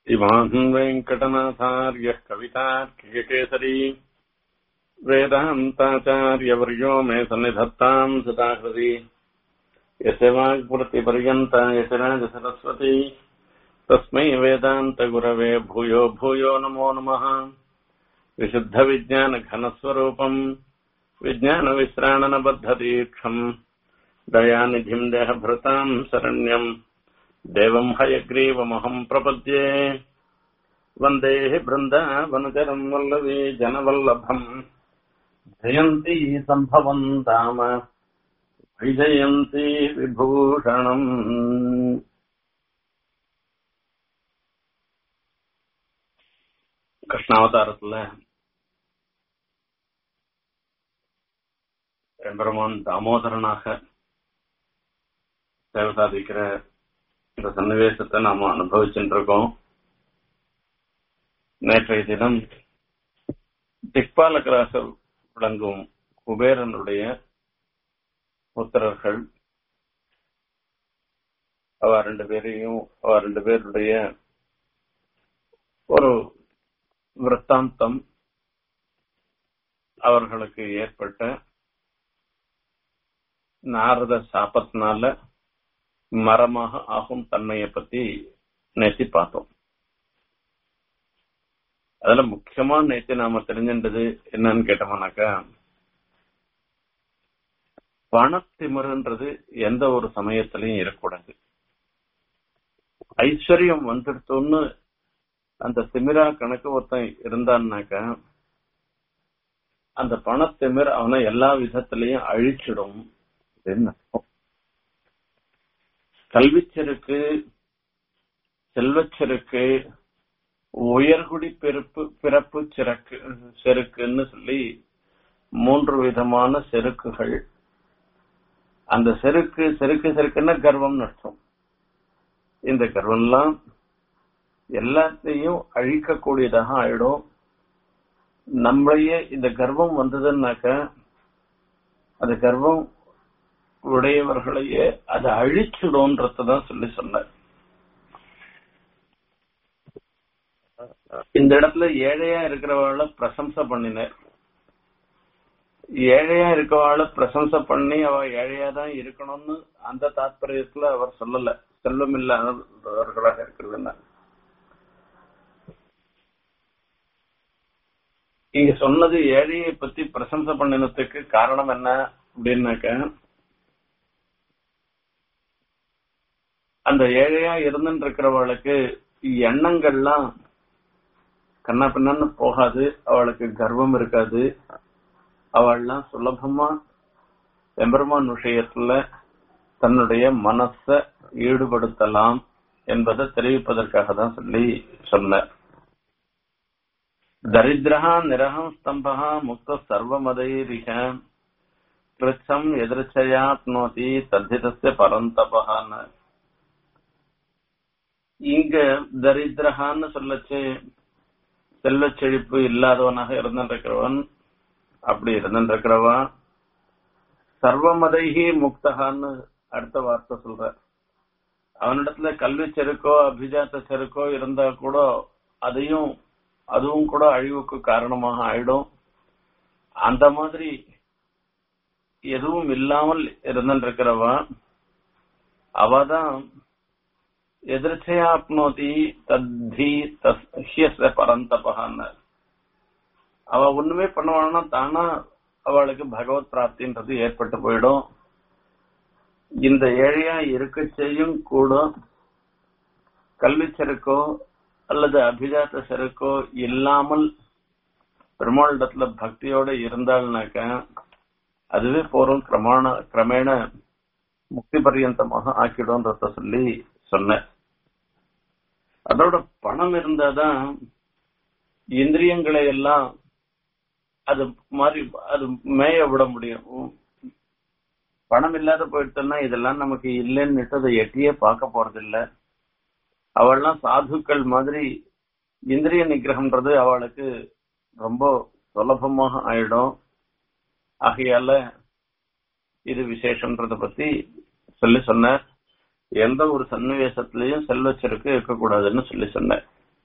इमान् वेङ्कटनाथार्यः कवितार्किककेसरी वेदान्ताचार्यवर्यो मे सन्निधत्ताम् सदाकृति यस्य वाग्पुरतिपर्यन्ता यतिराजसरस्वती तस्मै वेदान्तगुरवे भूयो भूयो नमो नमः विशुद्धविज्ञानघनस्वरूपम् विज्ञानविश्राणनबद्धदीक्षम् दयानिधिम् देहभृताम् शरण्यम् देवम् हयग्रीवमहम् प्रपद्ये वन्देः बृन्दावनचरम् वल्लवी जनवल्लभम् जयन्ती सम्भवम् धाम विजयन्ती विभूषणम् கிருஷ்ணாவதாரத்துல எம்பெருமான் தாமோதரனாக சேவை சாதிக்கிற இந்த சன்னிவேசத்தை நாம அனுபவிச்சுட்டு இருக்கோம் நேற்றைய தினம் திக்பாலகராக விளங்கும் குபேரனுடைய புத்திரர்கள் அவ ரெண்டு பேரையும் அவ ரெண்டு பேருடைய ஒரு விற்த்தாந்தம் அவர்களுக்கு ஏற்பட்ட நாரத சாபத்தினால மரமாக ஆகும் தன்மையை பத்தி நேத்தி பார்த்தோம் அதுல முக்கியமா நேத்தி நாம தெரிஞ்சின்றது என்னன்னு கேட்டோம்னாக்கா பணத்திமிருன்றது எந்த ஒரு சமயத்திலையும் இருக்கக்கூடாது ஐஸ்வர்யம் வந்துடுத்தோன்னு அந்த திமிரா கணக்கு ஒருத்தன் இருந்தான்னாக்கா அந்த பணத்திமிர் அவனை எல்லா விதத்திலையும் அழிச்சிடும் அப்படின்னு அர்த்தம் கல்விச்செருக்கு செல்வச்செருக்கு உயர்குடி பிறப்பு பிறப்பு சிறக்கு செருக்குன்னு சொல்லி மூன்று விதமான செருக்குகள் அந்த செருக்கு செருக்கு செருக்குன்னா கர்வம் அர்த்தம் இந்த கர்வம்லாம் எல்லாத்தையும் அழிக்கக்கூடியதாக ஆயிடும் நம்மளையே இந்த கர்வம் வந்ததுன்னாக்க அந்த கர்வம் உடையவர்களையே அதை அழிச்சிடும்ன்றதான் சொல்லி சொன்னார் இந்த இடத்துல ஏழையா இருக்கிறவள பிரசம்சை பண்ணினார் ஏழையா இருக்கவாள பிரசம்சை பண்ணி அவ ஏழையா தான் இருக்கணும்னு அந்த தாற்பயத்துல அவர் சொல்லல செல்வம் இல்லாதவர்களாக இருக்கிறதுன்னா இங்க சொன்னது ஏழையை பத்தி பிரசம்சை பண்ணினதுக்கு காரணம் என்ன அப்படின்னாக்க அந்த ஏழையா இருந்துட்டு இருக்கிறவளுக்கு எண்ணங்கள்லாம் கண்ணா பின்னான்னு போகாது அவளுக்கு கர்வம் இருக்காது அவள்லாம் சுலபமா எம்பெருமான் விஷயத்துல தன்னுடைய மனச ஈடுபடுத்தலாம் என்பதை தெரிவிப்பதற்காக தான் சொல்லி சொன்னார் தரித்திரா நிரகம் ஸ்தம்பா முக்த சர்வமதைரிக கிருச்சம் எதிர்ச்சையாப்னோதி தத்திதஸ்ய பரந்தபான்னு இங்க தரித்திரகான்னு சொல்லச்சு செல்வ செழிப்பு இல்லாதவனாக இருந்திருக்கிறவன் அப்படி இருந்திருக்கிறவன் சர்வமதைகி முக்தகான்னு அடுத்த வார்த்தை சொல்ற அவனிடத்துல கல்வி செருக்கோ அபிஜாத்த செருக்கோ இருந்தா கூட அதையும் அதுவும் கூட அழிவுக்கு காரணமாக ஆயிடும் அந்த மாதிரி எதுவும் இல்லாமல் இருந்திருக்கிறவன் அவதான் எதிர்ச்சையாப்னோதி தத்தி தஸ்ய பரந்தபகான்னு அவ ஒண்ணுமே பண்ணுவான்னா தானா அவளுக்கு பகவத் பிராப்தின்றது ஏற்பட்டு போயிடும் இந்த ஏழையா இருக்க செய்யும் கூட கல்வி செருக்கோ அல்லது அபிஜாத்த செருக்கோ இல்லாமல் பெருமாளிடத்துல பக்தியோட இருந்தாள்னாக்க அதுவே போறோம் கிரமாண கிரமேண முக்தி பரியந்தமாக ஆக்கிடும்ன்றத சொல்லி சொன்னேன் அதோட பணம் இருந்தாதான் இந்திரியங்களை எல்லாம் அது மாதிரி அது மேய விட முடியும் பணம் இல்லாத போயிடுச்சுன்னா இதெல்லாம் நமக்கு இல்லைன்னுட்டு அதை எட்டியே பார்க்க போறது இல்ல அவள்லாம் சாதுக்கள் மாதிரி இந்திரிய நிகிரகம்ன்றது அவளுக்கு ரொம்ப சுலபமாக ஆயிடும் ஆகையால இது விசேஷம்ன்றத பத்தி சொல்லி சொன்னார் எந்த ஒரு சன்னிவேசத்திலையும் செல்வச்செருக்கு இருக்கக்கூடாதுன்னு சொல்லி சொன்னார்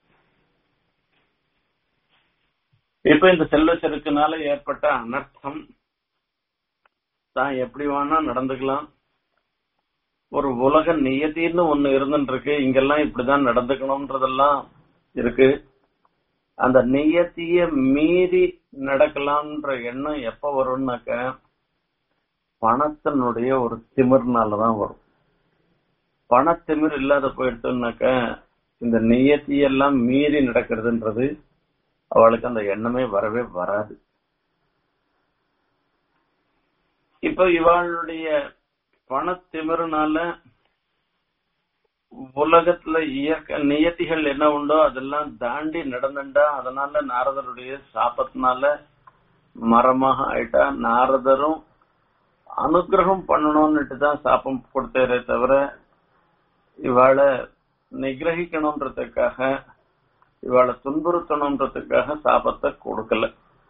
இப்ப இந்த செல்வ செருக்குனால ஏற்பட்ட அனர்த்தம் தான் எப்படி வேணா நடந்துக்கலாம் ஒரு உலக நியத்தின்னு ஒண்ணு இருந்துட்டு இருக்கு இங்கெல்லாம் இப்படிதான் நடந்துக்கணும்ன்றதெல்லாம் இருக்கு அந்த நியத்திய மீறி நடக்கலாம்ன்ற எண்ணம் எப்ப வரும்னாக்க பணத்தினுடைய ஒரு திமிர்னாலதான் வரும் பணத்திமிர் இல்லாத போயிடுச்சுனாக்க இந்த நியத்தியெல்லாம் மீறி நடக்கிறதுன்றது அவளுக்கு அந்த எண்ணமே வரவே வராது இப்ப இவளுடைய பணத்திமிருனால உலகத்துல இயற்கை நியத்திகள் என்ன உண்டோ அதெல்லாம் தாண்டி நடந்துட்டா அதனால நாரதருடைய சாபத்தினால மரமாக ஆயிட்டா நாரதரும் அனுகிரகம் பண்ணணும்னுட்டு தான் சாபம் கொடுத்தாரே தவிர இவாளை நிகிரகிக்கணும்ன்றதுக்காக இவாளை துன்புறுத்தணும்ன்றதுக்காக சாபத்தை கொடுக்கல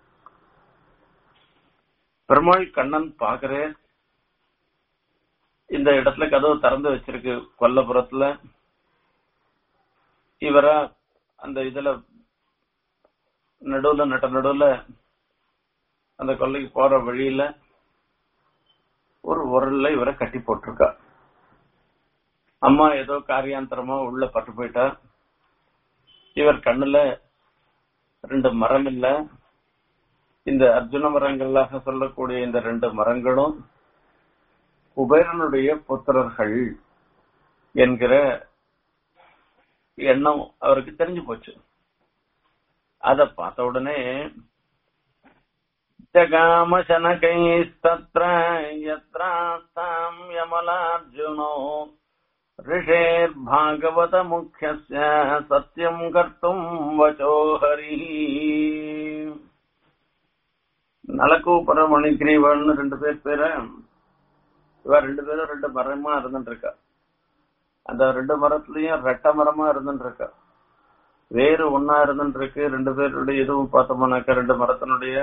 பெருமாள் கண்ணன் பாக்குறே இந்த இடத்துல கதவு திறந்து வச்சிருக்கு கொல்லப்புறத்துல இவரா அந்த இதுல நடுவுல நட்ட நடுவுல அந்த கொல்லைக்கு போற வழியில ஒரு உரல்ல இவரை கட்டி போட்டிருக்கா அம்மா ஏதோ காரியாந்தரமா உள்ள பட்டு போயிட்டா இவர் கண்ணுல ரெண்டு மரம் இல்ல இந்த அர்ஜுன மரங்களாக சொல்லக்கூடிய இந்த ரெண்டு மரங்களும் குபேரனுடைய புத்திரர்கள் என்கிற எண்ணம் அவருக்கு தெரிஞ்சு போச்சு அத பார்த்த உடனே ஜகாம சனகைஸ்தத்ர யத்ராஸ்தாம் யமலார்ஜுனோ ऋषेर्भागवत मुख्यस्य सत्यम् कर्तुम् वचो हरिः நலக்கூபுர மணிகிரீவன் ரெண்டு பேர் பேர இவ ரெண்டு பேரும் ரெண்டு மரமா இருந்துட்டு இருக்கா அந்த ரெண்டு மரத்துலயும் ரெட்ட மரமா இருந்துட்டு இருக்கா வேறு ஒன்னா இருந்துட்டு இருக்கு ரெண்டு பேருடைய இதுவும் பார்த்தோம்னாக்க ரெண்டு மரத்தினுடைய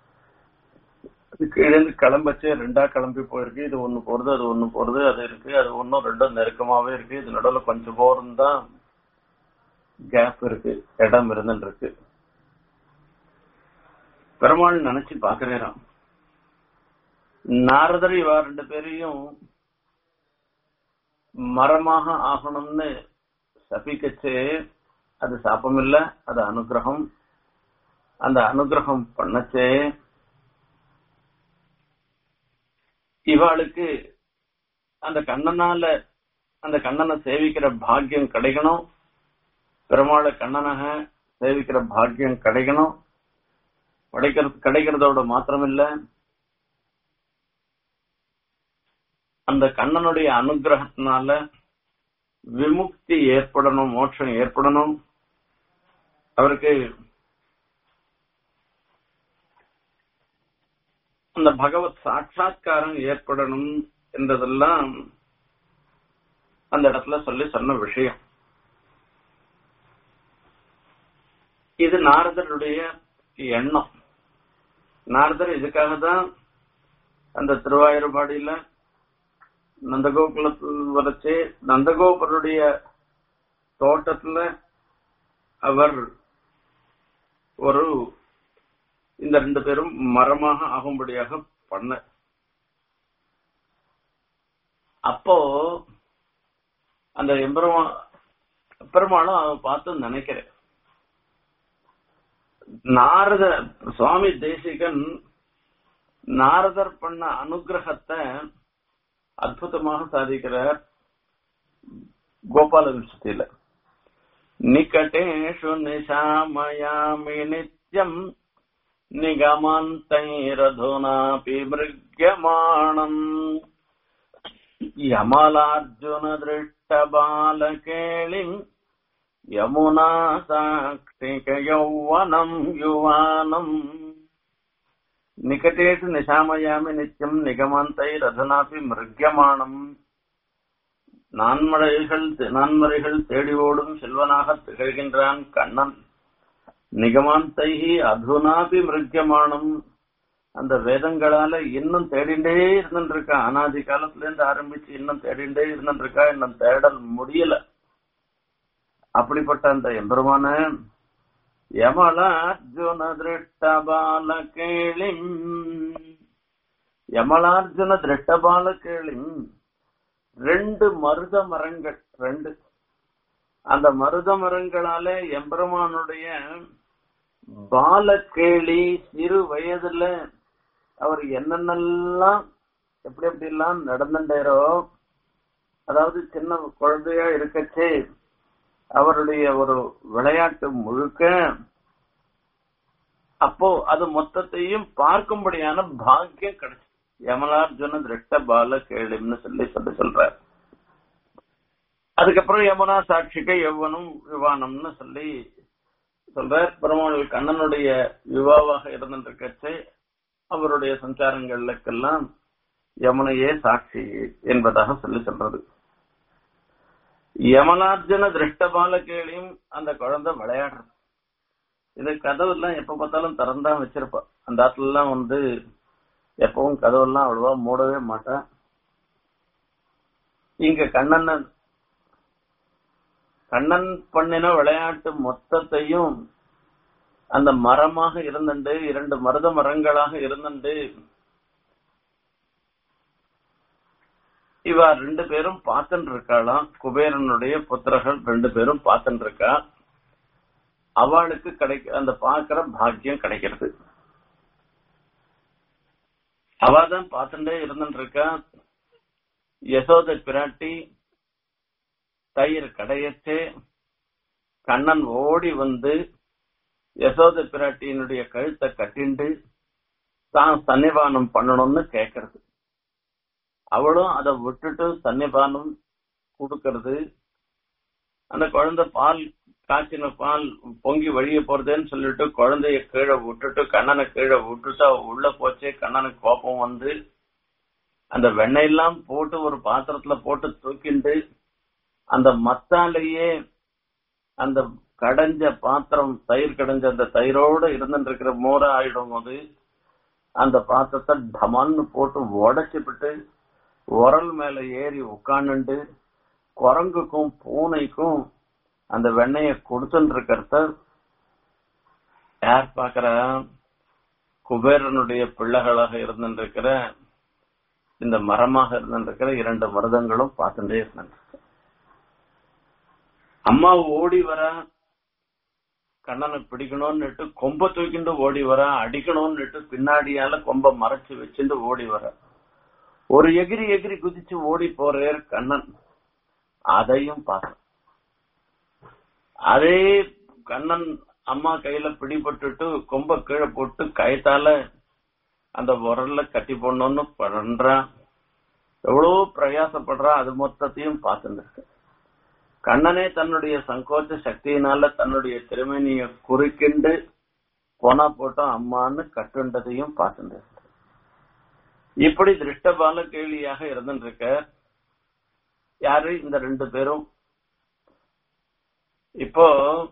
கீழே கிளம்பச்சு ரெண்டா கிளம்பி போயிருக்கு இது ஒண்ணு போறது அது ஒண்ணு போறது அது இருக்கு அது ஒன்னும் ரெண்டும் நெருக்கமாவே இருக்கு இது நடுவுல கொஞ்சம் போரும் தான் கேப் இருக்கு இடம் இருந்துட்டு இருக்கு பெருமாள் நினைச்சு பாக்குறேன் நாரதர் இவா ரெண்டு பேரையும் மரமாக ஆகணும்னு சபிக்கச்சு அது சாப்பம் இல்ல அது அனுகிரகம் அந்த அனுகிரகம் பண்ணச்சே இவாளுக்கு அந்த கண்ணனால அந்த கண்ணனை சேவிக்கிற பாக்கியம் கிடைக்கணும் பெருமாளை கண்ணனாக சேவிக்கிற பாக்கியம் கிடைக்கணும் கிடைக்கிறது கிடைக்கிறதோட மாத்திரமில்ல அந்த கண்ணனுடைய அனுகிரகத்தினால விமுக்தி ஏற்படணும் மோட்சம் ஏற்படணும் அவருக்கு அந்த பகவத் சாட்சா்காரம் ஏற்படணும் என்றதெல்லாம் அந்த இடத்துல சொல்லி சொன்ன விஷயம் இது நாரதருடைய எண்ணம் நாரதர் இதுக்காக தான் அந்த திருவாயூர்பாடியில நந்தகோகுலத்தில் வரைச்சு நந்தகோபருடைய தோட்டத்துல அவர் ஒரு இந்த ரெண்டு பேரும் மரமாக ஆகும்படியாக பண்ண அப்போ அந்த எம்பெருமா பெருமாளும் அதை பார்த்து நினைக்கிறேன் நாரத சுவாமி தேசிகன் நாரதர் பண்ண அனுகிரகத்தை அற்புதமாக சாதிக்கிறார் கோபால விம்சத்தில நிகட்டேஷு நிஷாமயாமி நித்யம் நிகமந்தைரதுனாபி மிருக்யமாணம் யமலார்ஜுன திருஷ்டபாலகேளிம் யமுனா சாக்ஷிக யௌவனம் யுவானம் நிகட்டேஷு நிஷாமயாமி நித்யம் நிகமந்தை ரதனாபி மிருக்யமானம் நான்மறைகள் நான்மறைகள் தேடி ஓடும் செல்வனாக திகழ்கின்றான் கண்ணன் நிகமாந்தைகி அதுனாபி மிருக்கியமானம் அந்த வேதங்களால இன்னும் தேடிண்டே இருந்துட்டு இருக்கா அனாதி காலத்துல இருந்து ஆரம்பிச்சு இன்னும் தேடிண்டே இருந்துட்டு இருக்கா இன்னும் தேடல் முடியல அப்படிப்பட்ட அந்த எம்பெருமான யமலார்ஜுன திருஷ்டபால கேளிம் யமலார்ஜுன திருஷ்டபால கேளிம் ரெண்டு மருத மரங்கள் ரெண்டு அந்த மருத மரங்களாலே எம்பெருமானுடைய பாலக்கேளி சிறு வயதுல அவர் என்னென்னலாம் எப்படி எப்படி எல்லாம் நடந்துட்டாரோ அதாவது சின்ன குழந்தையா இருக்கச்சே அவருடைய ஒரு விளையாட்டு முழுக்க அப்போ அது மொத்தத்தையும் பார்க்கும்படியான பாக்கியம் கிடைச்சு யமலார்ஜுன திருஷ்ட பால கேளும்னு சொல்லி சொல்லி சொல்றார் அதுக்கப்புறம் யமுனா சாட்சிக்க எவ்வனும் விவானம்னு சொல்லி சொல்றார் பெருமாள் கண்ணனுடைய விவாவாக இருந்திருக்கச்சே அவருடைய சஞ்சாரங்களுக்கெல்லாம் யமுனையே சாட்சி என்பதாக சொல்லி சொல்றது யமனார்ஜுன திருஷ்டபால கேளியும் அந்த குழந்தை விளையாடுறது இது கதவு எல்லாம் எப்ப பார்த்தாலும் திறந்தான் வச்சிருப்பா அந்த ஆத்துல எல்லாம் வந்து எப்பவும் கதவெல்லாம் அவ்வளவா மூடவே மாட்டா இங்க கண்ணன் கண்ணன் பண்ணின விளையாட்டு மொத்தத்தையும் அந்த மரமாக இருந்துண்டு இரண்டு மருத மரங்களாக இருந்துண்டு இவ ரெண்டு பேரும் பார்த்துட்டு இருக்காளாம் குபேரனுடைய புத்திரர்கள் ரெண்டு பேரும் பார்த்துட்டு இருக்கா அவளுக்கு கிடைக்க அந்த பாக்குற பாக்கியம் கிடைக்கிறது அவதான் பார்த்துட்டே இருந்துட்டு இருக்கா யசோத பிராட்டி தயிர் கடையச்சே கண்ணன் ஓடி வந்து யசோத பிராட்டியினுடைய கழுத்தை கட்டிண்டு தான் சன்னிபானம் பண்ணணும்னு கேக்குறது அவளும் அதை விட்டுட்டு சன்னிபானம் கொடுக்கறது அந்த குழந்தை பால் காய்ச்சின பால் பொங்கி வழிய போறதுன்னு சொல்லிட்டு குழந்தைய கீழே விட்டுட்டு கண்ணனை கீழே விட்டுட்டு அவ உள்ள போச்சே கண்ணனுக்கு கோபம் வந்து அந்த வெண்ணெயெல்லாம் போட்டு ஒரு பாத்திரத்துல போட்டு தூக்கிண்டு அந்த மத்தாலேயே அந்த கடைஞ்ச பாத்திரம் தயிர் கடைஞ்ச அந்த தயிரோட இருந்துட்டு இருக்கிற மோர ஆயிடும் போது அந்த பாத்திரத்தை டமான்னு போட்டு உடைச்சுவிட்டு உரல் மேல ஏறி உட்காந்துண்டு குரங்குக்கும் பூனைக்கும் அந்த வெண்ணெய கொடுத்துட்டு இருக்கிறத யார் பாக்குற குபேரனுடைய பிள்ளைகளாக இருந்துருக்கிற இந்த மரமாக இருந்துருக்கிற இரண்டு மருதங்களும் பார்த்துட்டே இருந்தாங்க அம்மா ஓடி வர கண்ணனை பிடிக்கணும்னுட்டு கொம்ப தூக்கிண்டு ஓடி வர அடிக்கணும்னுட்டு பின்னாடியால கொம்ப மறைச்சு வச்சுட்டு ஓடி வர ஒரு எகிரி எகிரி குதிச்சு ஓடி போறார் கண்ணன் அதையும் பார்க்க அதே கண்ணன் அம்மா கையில பிடிபட்டுட்டு கொம்ப கீழே போட்டு கயத்தால அந்த உரல்ல கட்டி போடணும்னு பண்றான் எவ்வளவு பிரயாசப்படுறா அது மொத்தத்தையும் பார்த்துட்டு கண்ணனே தன்னுடைய சங்கோச்ச சக்தியினால தன்னுடைய திருமணிய குறுக்கிண்டு போனா போட்டோம் அம்மான்னு கட்டுண்டதையும் பார்த்துட்டு இப்படி திருஷ்டபால கேள்வியாக இருந்துருக்க யாரு இந்த ரெண்டு பேரும் இப்போ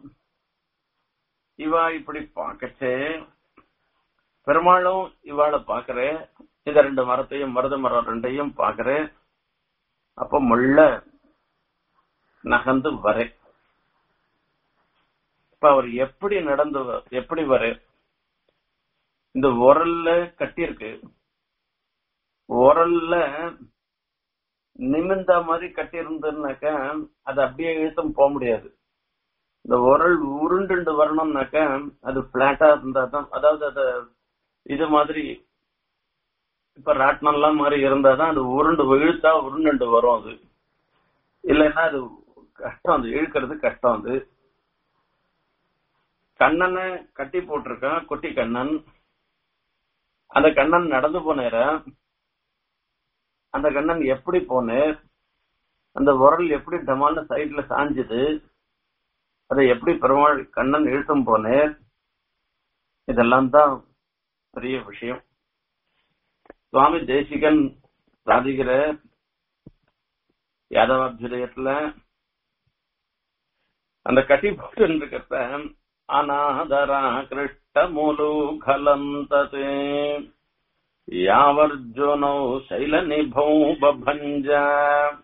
இவா இப்படி பார்க்கச்சே பெருமாளும் இவாளை பாக்குற இந்த ரெண்டு மரத்தையும் மருத மரம் ரெண்டையும் பாக்குற அப்ப முள்ள நகர்ந்து வர இப்ப அவர் எப்படி நடந்து வ- எப்படி வர இந்த உரல்ல கட்டியிருக்கு உரல்ல நிமிர்ந்த மாதிரி கட்டி இருந்ததுனாக்க அது அப்படியே இழுத்தும் போக முடியாது இந்த உரல் உருண்டுண்டு வரணும்னாக்க அது பிளாட்டா இருந்தா தான் அதாவது அது இது மாதிரி இப்ப ராட்டினம்லாம் மாதிரி இருந்தாதான் அது உருண்டு இழுத்தா உருண்டுண்டு வரும் அது இல்லைன்னா அது கஷ்டம் அது இழுக்கிறது கஷ்டம் அது கண்ணனை கட்டி போட்டிருக்கான் குட்டி கண்ணன் அந்த கண்ணன் நடந்து போனேர அந்த கண்ணன் எப்படி போனேர் அந்த உரல் எப்படி டமால்னு சைட்ல சாஞ்சுது அதை எப்படி பெருமாள் கண்ணன் இழுத்தும் போனேர் இதெல்லாம் தான் பெரிய விஷயம் சுவாமி தேசிகன் சாதிக்கிற யாதவாபியுதயத்துல அந்த கட்டி போட்டு இருக்கிறத அநாதரா கிருஷ்டமுலூகலந்ததே யாவர்ஜுனौ शैलनिभौ बभञ्ज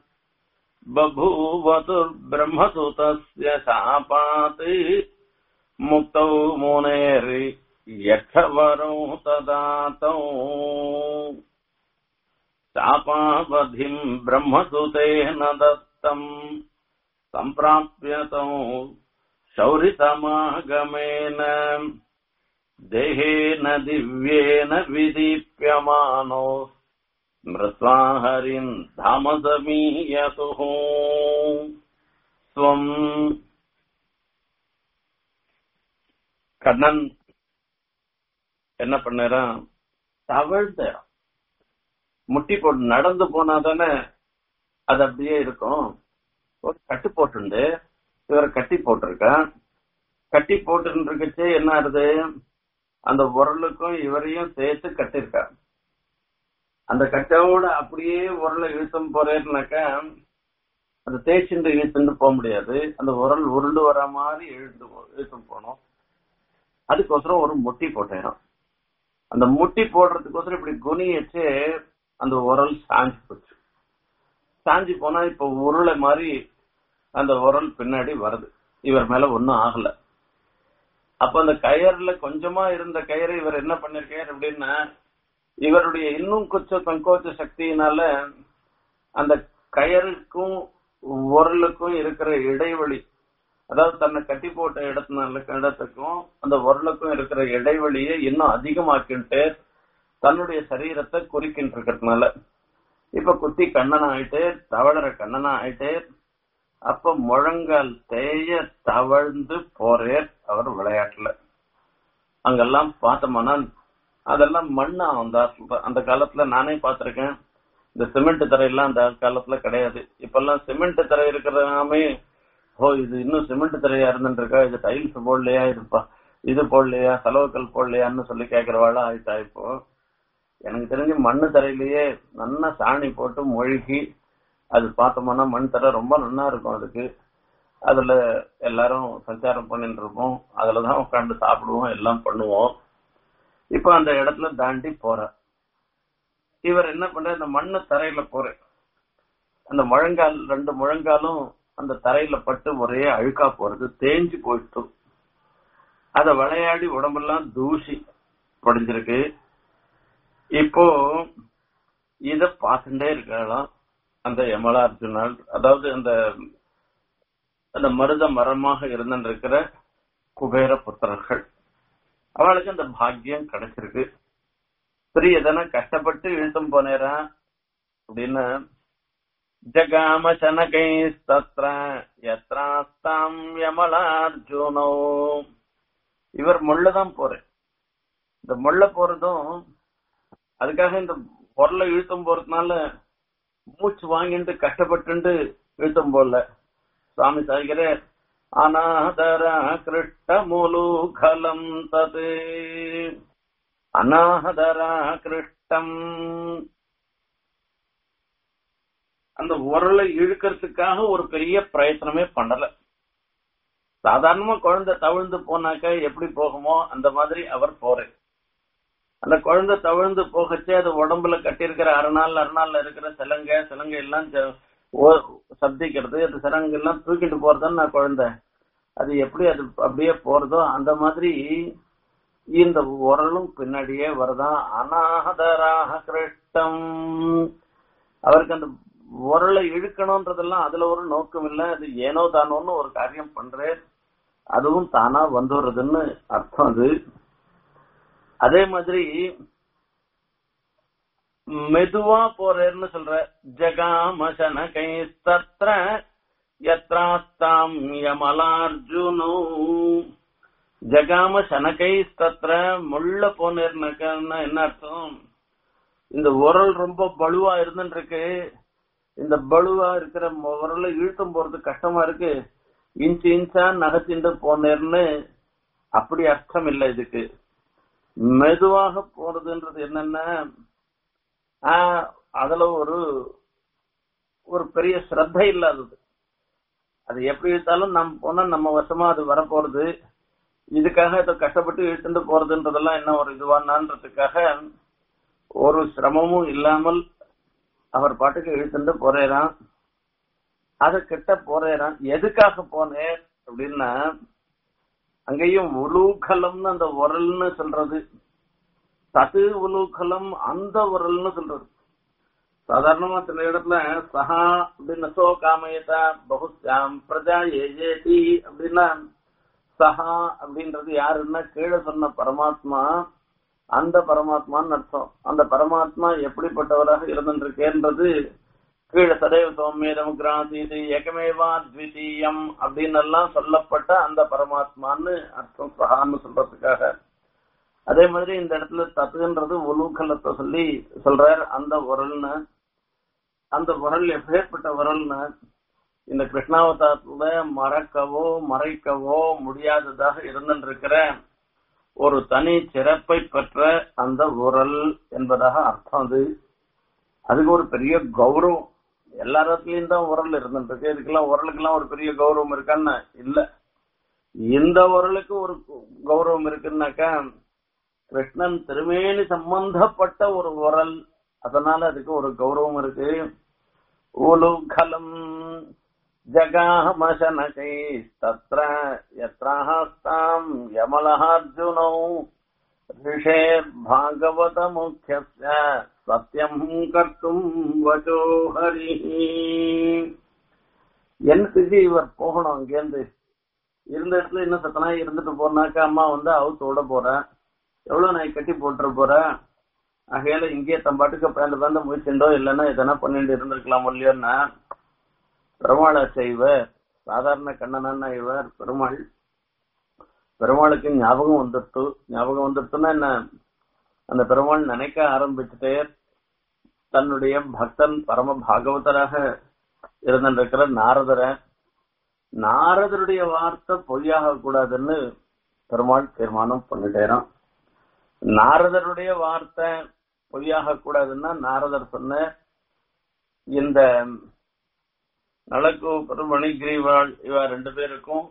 बभूवतुर्ब्रह्मसुतस्य शापात् முக்தௌ முனேரி யக்ஷவரோ ததாத்தௌ चापावधिम् ब्रह्मसुतेन दत्तम् सम्प्राप्यतौ शौरितमागमेन देहेन दिव्येन विदीप्यमानो मृत्वा हरिम् धामसमीयतुः स्वम् கண்ணன் என்ன பண்ணாராம் தவழ்ந்தாராம் முட்டி போட்டு நடந்து போனா தானே அது அப்படியே இருக்கும் ஒரு கட்டு போட்டுண்டு இவரை கட்டி போட்டிருக்கான் கட்டி போட்டு இருக்கச்சு என்ன ஆகுது அந்த உரலுக்கும் இவரையும் சேர்த்து கட்டிருக்கா அந்த கட்டோட அப்படியே உரலை இழுத்தும் போறேன்னாக்கா அந்த தேய்ச்சிண்டு இழுத்துட்டு போக முடியாது அந்த உரல் உருண்டு வர மாதிரி இழுத்து இழுத்தும் போனோம் அதுக்கோசரம் ஒரு முட்டி போட்டேன் அந்த முட்டி போடுறதுக்கோசரம் இப்படி குனி வச்சு அந்த உரல் சாஞ்சு போச்சு சாஞ்சு போனா இப்ப உருளை மாதிரி அந்த உரல் பின்னாடி வருது இவர் மேல ஒன்னும் ஆகல அப்ப அந்த கயர்ல கொஞ்சமா இருந்த கயிறை இவர் என்ன பண்ணிருக்காரு அப்படின்னா இவருடைய இன்னும் கொஞ்சம் சங்கோச்ச சக்தியினால அந்த கயருக்கும் உரலுக்கும் இருக்கிற இடைவெளி அதாவது தன்னை கட்டி போட்ட இடத்தினால இடத்துக்கும் அந்த உரலுக்கும் இருக்கிற இடைவெளியை இன்னும் அதிகமாக்கிட்டு தன்னுடைய சரீரத்தை குறிக்கின்ற இருக்கிறதுனால இப்ப குத்தி கண்ணனா ஆயிட்டு தவழற கண்ணனா ஆயிட்டு அப்ப முழங்கால் தேய தவழ்ந்து போறேர் அவர் விளையாட்டுல அங்கெல்லாம் பார்த்தோம்னா அதெல்லாம் மண்ணா வந்தா அந்த காலத்துல நானே பார்த்திருக்கேன் இந்த சிமெண்ட் தரையெல்லாம் அந்த காலத்துல கிடையாது இப்பெல்லாம் சிமெண்ட் தரை இருக்கிறதாமே ஓ இது இன்னும் சிமெண்ட் தரையா இருந்துருக்கா இது டைல்ஸ் போடலையா இதுப்பா இது போடலையா செலவுக்கல் போடலையான்னு சொல்லி கேக்குறவாளா ஆயிட்டா இப்போ எனக்கு தெரிஞ்சு மண்ணு தரையிலேயே நல்லா சாணி போட்டு மொழுகி அது பார்த்தோம்னா மண் தரை ரொம்ப நல்லா இருக்கும் அதுக்கு அதுல எல்லாரும் சஞ்சாரம் பண்ணிட்டு இருப்போம் அதுலதான் உட்காந்து சாப்பிடுவோம் எல்லாம் பண்ணுவோம் இப்ப அந்த இடத்துல தாண்டி போற இவர் என்ன பண்ற இந்த மண்ணு தரையில போற அந்த முழங்கால் ரெண்டு முழங்காலும் அந்த தரையில பட்டு ஒரே அழுக்கா போறது தேஞ்சு போயிட்டு அத விளையாடி உடம்பெல்லாம் தூசி படிஞ்சிருக்கு இப்போ இத பார்த்துட்டே இருக்கலாம் அந்த யமலா அர்ஜுனால் அதாவது அந்த அந்த மருத மரமாக இருந்திருக்கிற குபேர புத்திரர்கள் அவளுக்கு அந்த பாக்கியம் கிடைச்சிருக்கு பிரியதன கஷ்டப்பட்டு இழுத்தும் போனேரா அப்படின்னு ஜகாம சனகை தத்ர யத்ராஸ்தாம் யமலார்ஜுனோ இவர் முள்ளதான் போறேன் இந்த முள்ள போறதும் அதுக்காக இந்த பொருளை இழுத்தும் போறதுனால மூச்சு வாங்கிட்டு கஷ்டப்பட்டு இழுத்தும் போடல சுவாமி சாய்கிற அநாதரா கிருஷ்ட முலுகலம் தது அநாதரா கிருஷ்டம் அந்த உரலை இழுக்கிறதுக்காக ஒரு பெரிய பிரயத்தனமே பண்ணல சாதாரணமா குழந்தை தவிழ்ந்து போனாக்க எப்படி போகுமோ அந்த மாதிரி அவர் போறேன் அந்த குழந்தை தவிழ்ந்து போகச்சே அது உடம்புல கட்டியிருக்கிற அரணால் அரணால்ல இருக்கிற சிலங்க சிலங்க எல்லாம் சப்திக்கிறது அந்த சிலங்க எல்லாம் தூக்கிட்டு போறதுன்னு நான் குழந்தை அது எப்படி அது அப்படியே போறதோ அந்த மாதிரி இந்த உரலும் பின்னாடியே வருதான் அநாகதராக கிருஷ்டம் அவருக்கு அந்த உரலை இழுக்கணும்ன்றதெல்லாம் அதுல ஒரு நோக்கம் இல்ல அது ஏனோ தானோன்னு ஒரு காரியம் பண்றேன் அதுவும் தானா வந்துடுறதுன்னு அர்த்தம் அது அதே மாதிரி மெதுவா போறேன்னு சொல்ற ஜகாமசன கை தத்ர யத்ராஸ்தாம் யமலார்ஜுனு ஜகாம சனகை தத்ர முள்ள போனேர்னாக்கன்னா என்ன அர்த்தம் இந்த உரல் ரொம்ப பலுவா இருந்துருக்கு இந்த பலுவா இருக்கிற உரலை இழுத்தும் போறது கஷ்டமா இருக்கு இன்ச்சு இன்ச்சா நகர்த்திட்டு போனேர்னு அப்படி அர்த்தம் இல்லை இதுக்கு மெதுவாக போறதுன்றது என்னன்னா அதுல ஒரு ஒரு பெரிய ஸ்ரத்த இல்லாதது அது எப்படி இழுத்தாலும் நம்ம போனா நம்ம வசமா அது வரப்போறது இதுக்காக இதை கஷ்டப்பட்டு இழுத்துட்டு போறதுன்றதெல்லாம் என்ன ஒரு இதுவானான்றதுக்காக ஒரு சிரமமும் இல்லாமல் அவர் பாட்டுக்கு இழுத்துட்டு போறேறான் அது கிட்ட போறேறான் எதுக்காக போனேன் அப்படின்னா அங்கேயும் உலூகலம்னு அந்த உரல்னு சொல்றது தது உலூகலம் அந்த உரல்னு சொல்றது சாதாரணமா சில இடத்துல சஹா அப்படின்னு சோ காமயதா பகுத்யாம் பிரஜா ஏஜேதி அப்படின்னா சஹா அப்படின்றது யாருன்னா கீழே சொன்ன பரமாத்மா அந்த பரமாத்மான்னு அர்த்தம் அந்த பரமாத்மா எப்படிப்பட்டவராக இருந்திருக்கேன்றது கீழே சதைவ சௌமியம் கிராந்தீது ஏகமேவா த்விதீயம் அப்படின்னு எல்லாம் சொல்லப்பட்ட அந்த பரமாத்மான்னு அர்த்தம் சஹான்னு சொல்றதுக்காக அதே மாதிரி இந்த இடத்துல தத்துன்றது உலூக்கலத்தை சொல்லி சொல்றார் அந்த உரல்னு அந்த உரல் எப்பேற்பட்ட உரல்னு இந்த கிருஷ்ணாவதாரத்துல மறக்கவோ மறைக்கவோ முடியாததாக இருந்திருக்கிற ஒரு தனி சிறப்பை பெற்ற அந்த உரல் என்பதாக அர்த்தம் அது அதுக்கு ஒரு பெரிய கௌரவம் எல்லா இடத்துலயும் தான் உரல் இருந்துருக்கு இதுக்கெல்லாம் உரலுக்கெல்லாம் ஒரு பெரிய கௌரவம் இருக்கான்னு இல்ல இந்த உரலுக்கு ஒரு கௌரவம் இருக்குன்னாக்கா கிருஷ்ணன் திருமேனி சம்பந்தப்பட்ட ஒரு உரல் அதனால அதுக்கு ஒரு கௌரவம் இருக்கு ஊலுகலம் ஜகாமசனகை தத்ர யத்ராஹஸ்தாம் யமலஹார்ஜுனௌ ரிஷேர் பாகவத முக்கிய சத்தியம் கர்த்தும் வச்சோ ஹரி என்ன திதி இவர் போகணும் அங்கேருந்து இருந்த இடத்துல இன்னும் சத்தனா இருந்துட்டு போனாக்கா அம்மா வந்து அவுத்து விட போறேன் எவ்வளவு நாய் கட்டி போட்டுற போற ஆகையால இங்கேயே தன் பாட்டுக்கு பேந்த பேந்த முயற்சிண்டோ இல்லைன்னா எதனா பண்ணிட்டு இருந்திருக்கலாம் இல்லையோன்னா பெருமாளை செய்வர் சாதாரண கண்ணனா இவர் பெருமாள் பெருமாளுக்கு ஞாபகம் வந்துடுத்து ஞாபகம் வந்துடுத்துன்னா என்ன அந்த பெருமாள் நினைக்க ஆரம்பிச்சுட்டே தன்னுடைய பக்தன் பரம பாகவதராக இருந்திருக்கிற நாரதரை நாரதருடைய வார்த்தை பொய்யாக கூடாதுன்னு பெருமாள் தீர்மானம் பண்ணிட்டேறான் நாரதருடைய வார்த்தை பொய்யாக கூடாதுன்னா நாரதர் சொன்ன இந்த நலக்கு மணிகிரிவாள் இவ ரெண்டு பேருக்கும்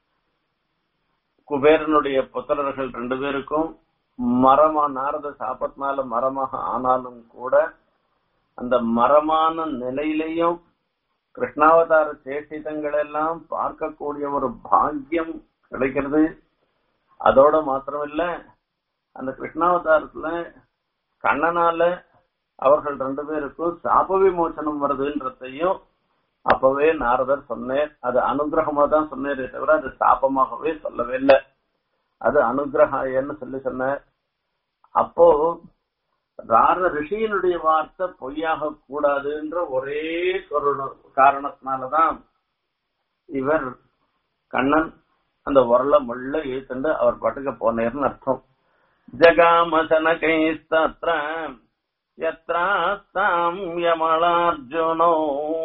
குபேரனுடைய புத்திரர்கள் ரெண்டு பேருக்கும் மரமா நாரத சாபத்தினால மரமாக ஆனாலும் கூட அந்த மரமான நிலையிலையும் கிருஷ்ணாவதார சேஷிதங்கள் எல்லாம் பார்க்கக்கூடிய ஒரு பாக்கியம் கிடைக்கிறது அதோட மாத்திரமில்ல அந்த கிருஷ்ணாவதாரத்துல கண்ணனால அவர்கள் ரெண்டு பேருக்கும் சாப விமோசனம் வருதுன்றதையும் அப்பவே நாரதர் சொன்னேன் அது அனுகிரகமா தான் சொன்னேரே தவிர அது சாபமாகவே சொல்லவே இல்லை அது அனுகிரகாயன்னு சொல்லி சொன்னார் அப்போ ரார ரிஷியினுடைய வார்த்தை பொய்யாக கூடாதுன்ற ஒரே ஒரு காரணத்தினாலதான் இவர் கண்ணன் அந்த உரல முள்ள இழுத்துண்டு அவர் பாட்டுக்கு போனேர்னு அர்த்தம் ஜகாமசனகைஸ்தத்ர யத்ராஸ்தாம் யமலார்ஜுனோ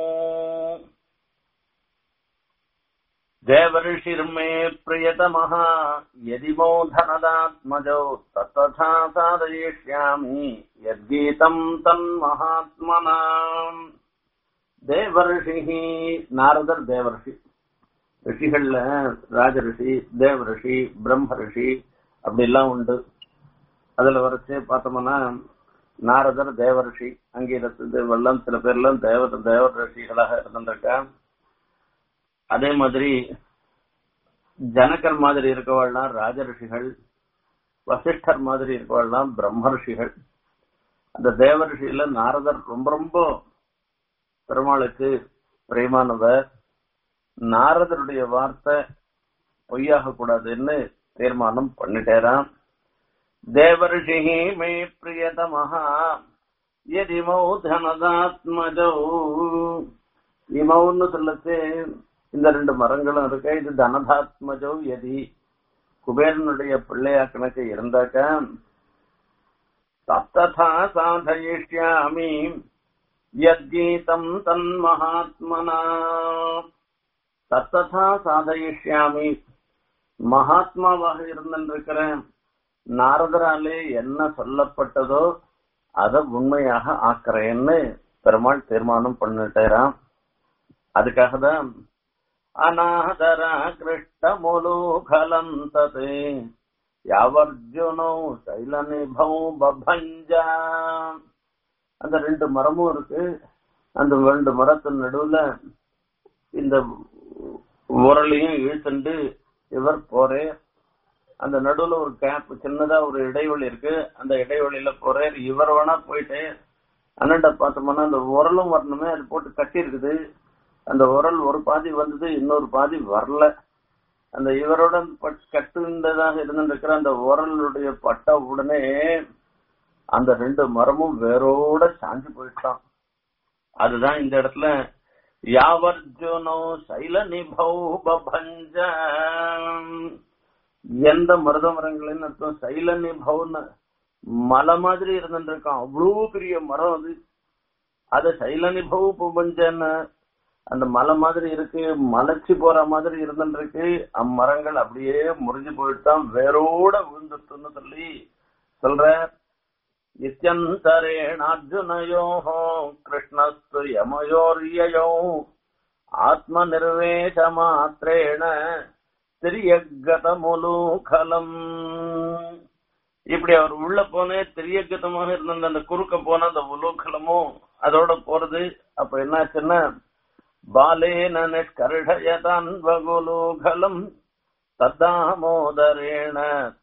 देवर्षिर्मे प्रियतमः यदिमो धनदात्मजौ तत्तथा साधयिष्यामि यद्गीतम् तन्महात्मना தேவரிஷி நாரதர் தேவரிஷி ரிஷிகள்ல ராஜரிஷி தேவரிஷி பிரம்ம ரிஷி அப்படி எல்லாம் உண்டு அதுல வரைச்சு பார்த்தோம்னா நாரதர் தேவரிஷி அங்கீரத்து தேவெல்லாம் சில பேர்லாம் தேவ தேவ ரிஷிகளாக இருந்திருக்கா அதே மாதிரி ஜனகர் மாதிரி இருக்கவாள்லாம் ராஜ ரிஷிகள் வசிஷ்டர் மாதிரி இருக்கவாள்லாம் பிரம்ம ரிஷிகள் அந்த தேவ ரிஷியில நாரதர் ரொம்ப ரொம்ப பெருமாளுக்கு பிரியமானவர் நாரதருடைய வார்த்தை பொய்யாக கூடாதுன்னு தீர்மானம் பண்ணிட்டேராம் தேவரிஷி மே பிரியதமஹா எதிமௌ தனதாத்மஜௌ இமௌன்னு சொல்லச்சு இந்த ரெண்டு மரங்களும் இருக்க இது தனதாத்மஜோ எதி குபேரனுடைய பிள்ளையா கணக்கு இருந்தாக்க தத்ததா சாதயிஷ்யாமி யத்கீதம் தன் மகாத்மனா தத்ததா சாதயிஷ்யாமி மகாத்மாவாக இருந்திருக்கிற நாரதராலே என்ன சொல்லப்பட்டதோ அதை உண்மையாக ஆக்குறேன்னு பெருமாள் தீர்மானம் பண்ணிட்டேராம் அதுக்காக தான் அநாதரா கிருஷ்ணமுலூகலம் தது யாவர்ஜுனோ சைலநிபௌ பபஞ்சா அந்த ரெண்டு மரமும் இருக்கு அந்த ரெண்டு மரத்தின் நடுவுல இந்த உரலையும் இழுத்துண்டு இவர் போறே அந்த நடுவுல ஒரு கேப் சின்னதா ஒரு இடைவெளி இருக்கு அந்த இடைவெளியில போறார் இவர் வேணா போயிட்டு அண்ணன்ட பார்த்தோம்னா அந்த உரலும் வரணுமே அது போட்டு கட்டி இருக்குது அந்த உரல் ஒரு பாதி வந்தது இன்னொரு பாதி வரல அந்த இவருடன் கட்டுண்டதாக இருந்திருக்கிற அந்த உரலுடைய பட்ட உடனே அந்த ரெண்டு மரமும் வேரோட சாஞ்சு போயிட்டான் அதுதான் இந்த இடத்துல யாவர்ஜுனோ சைல நிபௌ பபஞ்ச எந்த மருத மரங்களின் அர்த்தம் சைல நிபௌன்னு மலை மாதிரி இருந்துருக்கான் அவ்வளவு பெரிய மரம் அது அது சைல நிபௌ பபஞ்சன்னு அந்த மலை மாதிரி இருக்கு மலைச்சு போற மாதிரி இருந்துருக்கு அம்மரங்கள் அப்படியே முறிஞ்சு போயிட்டான் வேரோட விழுந்துட்டுன்னு சொல்லி சொல்ற இத்தியந்தரேணார்ஜுனயோ கிருஷ்ணஸ்து யமயோரியோ ஆத்ம நிர்வேச மாத்திரேண திரியகதமுலூகலம் இப்படி அவர் உள்ள போனே திரியகதமாக இருந்த அந்த குறுக்க போன அந்த உலூகலமும் அதோட போறது அப்ப என்னாச்சுன்னா பாலேன நிஷ்கர்ஷயதான்வகுலூகலம் தத்தாமோதரேண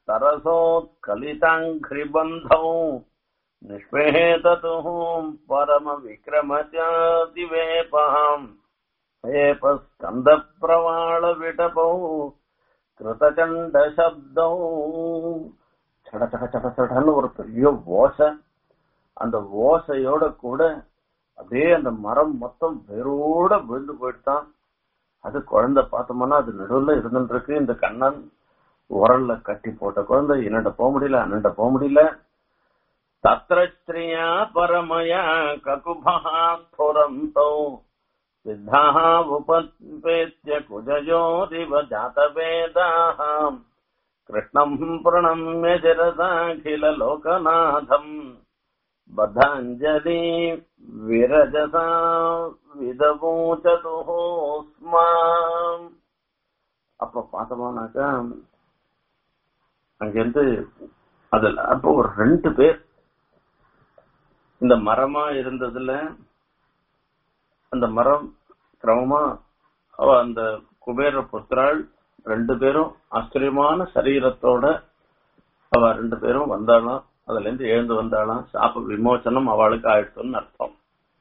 தரசோத்கலிதாங்கிரிபந்தௌ நிஷ்பேததும் பரம விக்ரமச்சாதிவேபாம் ஏபஸ்கந்த பிரவாள விடபௌ கிருதச்சண்ட சப்தௌ சட சட சட சடன்னு ஒரு பெரிய ஓசை அந்த ஓசையோட கூட அப்படியே அந்த மரம் மொத்தம் வேரோட விழுந்து போயிட்டான் அது குழந்தை பார்த்தோம்னா அது நடுவுல இருந்துட்டு இருக்கு இந்த கண்ணன் உரல்ல கட்டி போட்ட குழந்தை என்னண்ட போக முடியல அண்ணன்ட போக முடியல தத்திர ஸ்திரியா பரமயா ககுபா ஸ்புரந்தோ சித்தாः உபத்வேத்ய குஜயோரிவ ஜாதவேதாः கிருஷ்ணம் பிரணம்ய சிரசாகில லோகநாதம் பதாஞ்சலி விரஜசா விதமூச்சது அப்ப பார்த்தோம்னாக்கா அங்கிருந்து அதுல அப்போ ஒரு ரெண்டு பேர் இந்த மரமா இருந்ததுல அந்த மரம் கிரமமா அவ அந்த குபேர புத்திராள் ரெண்டு பேரும் ஆச்சரியமான சரீரத்தோட அவ ரெண்டு பேரும் வந்தாலும் அதுல இருந்து எழுந்து வந்தாலும் சாப விமோச்சனம் அவளுக்கு ஆயிடுச்சுன்னு அர்த்தம்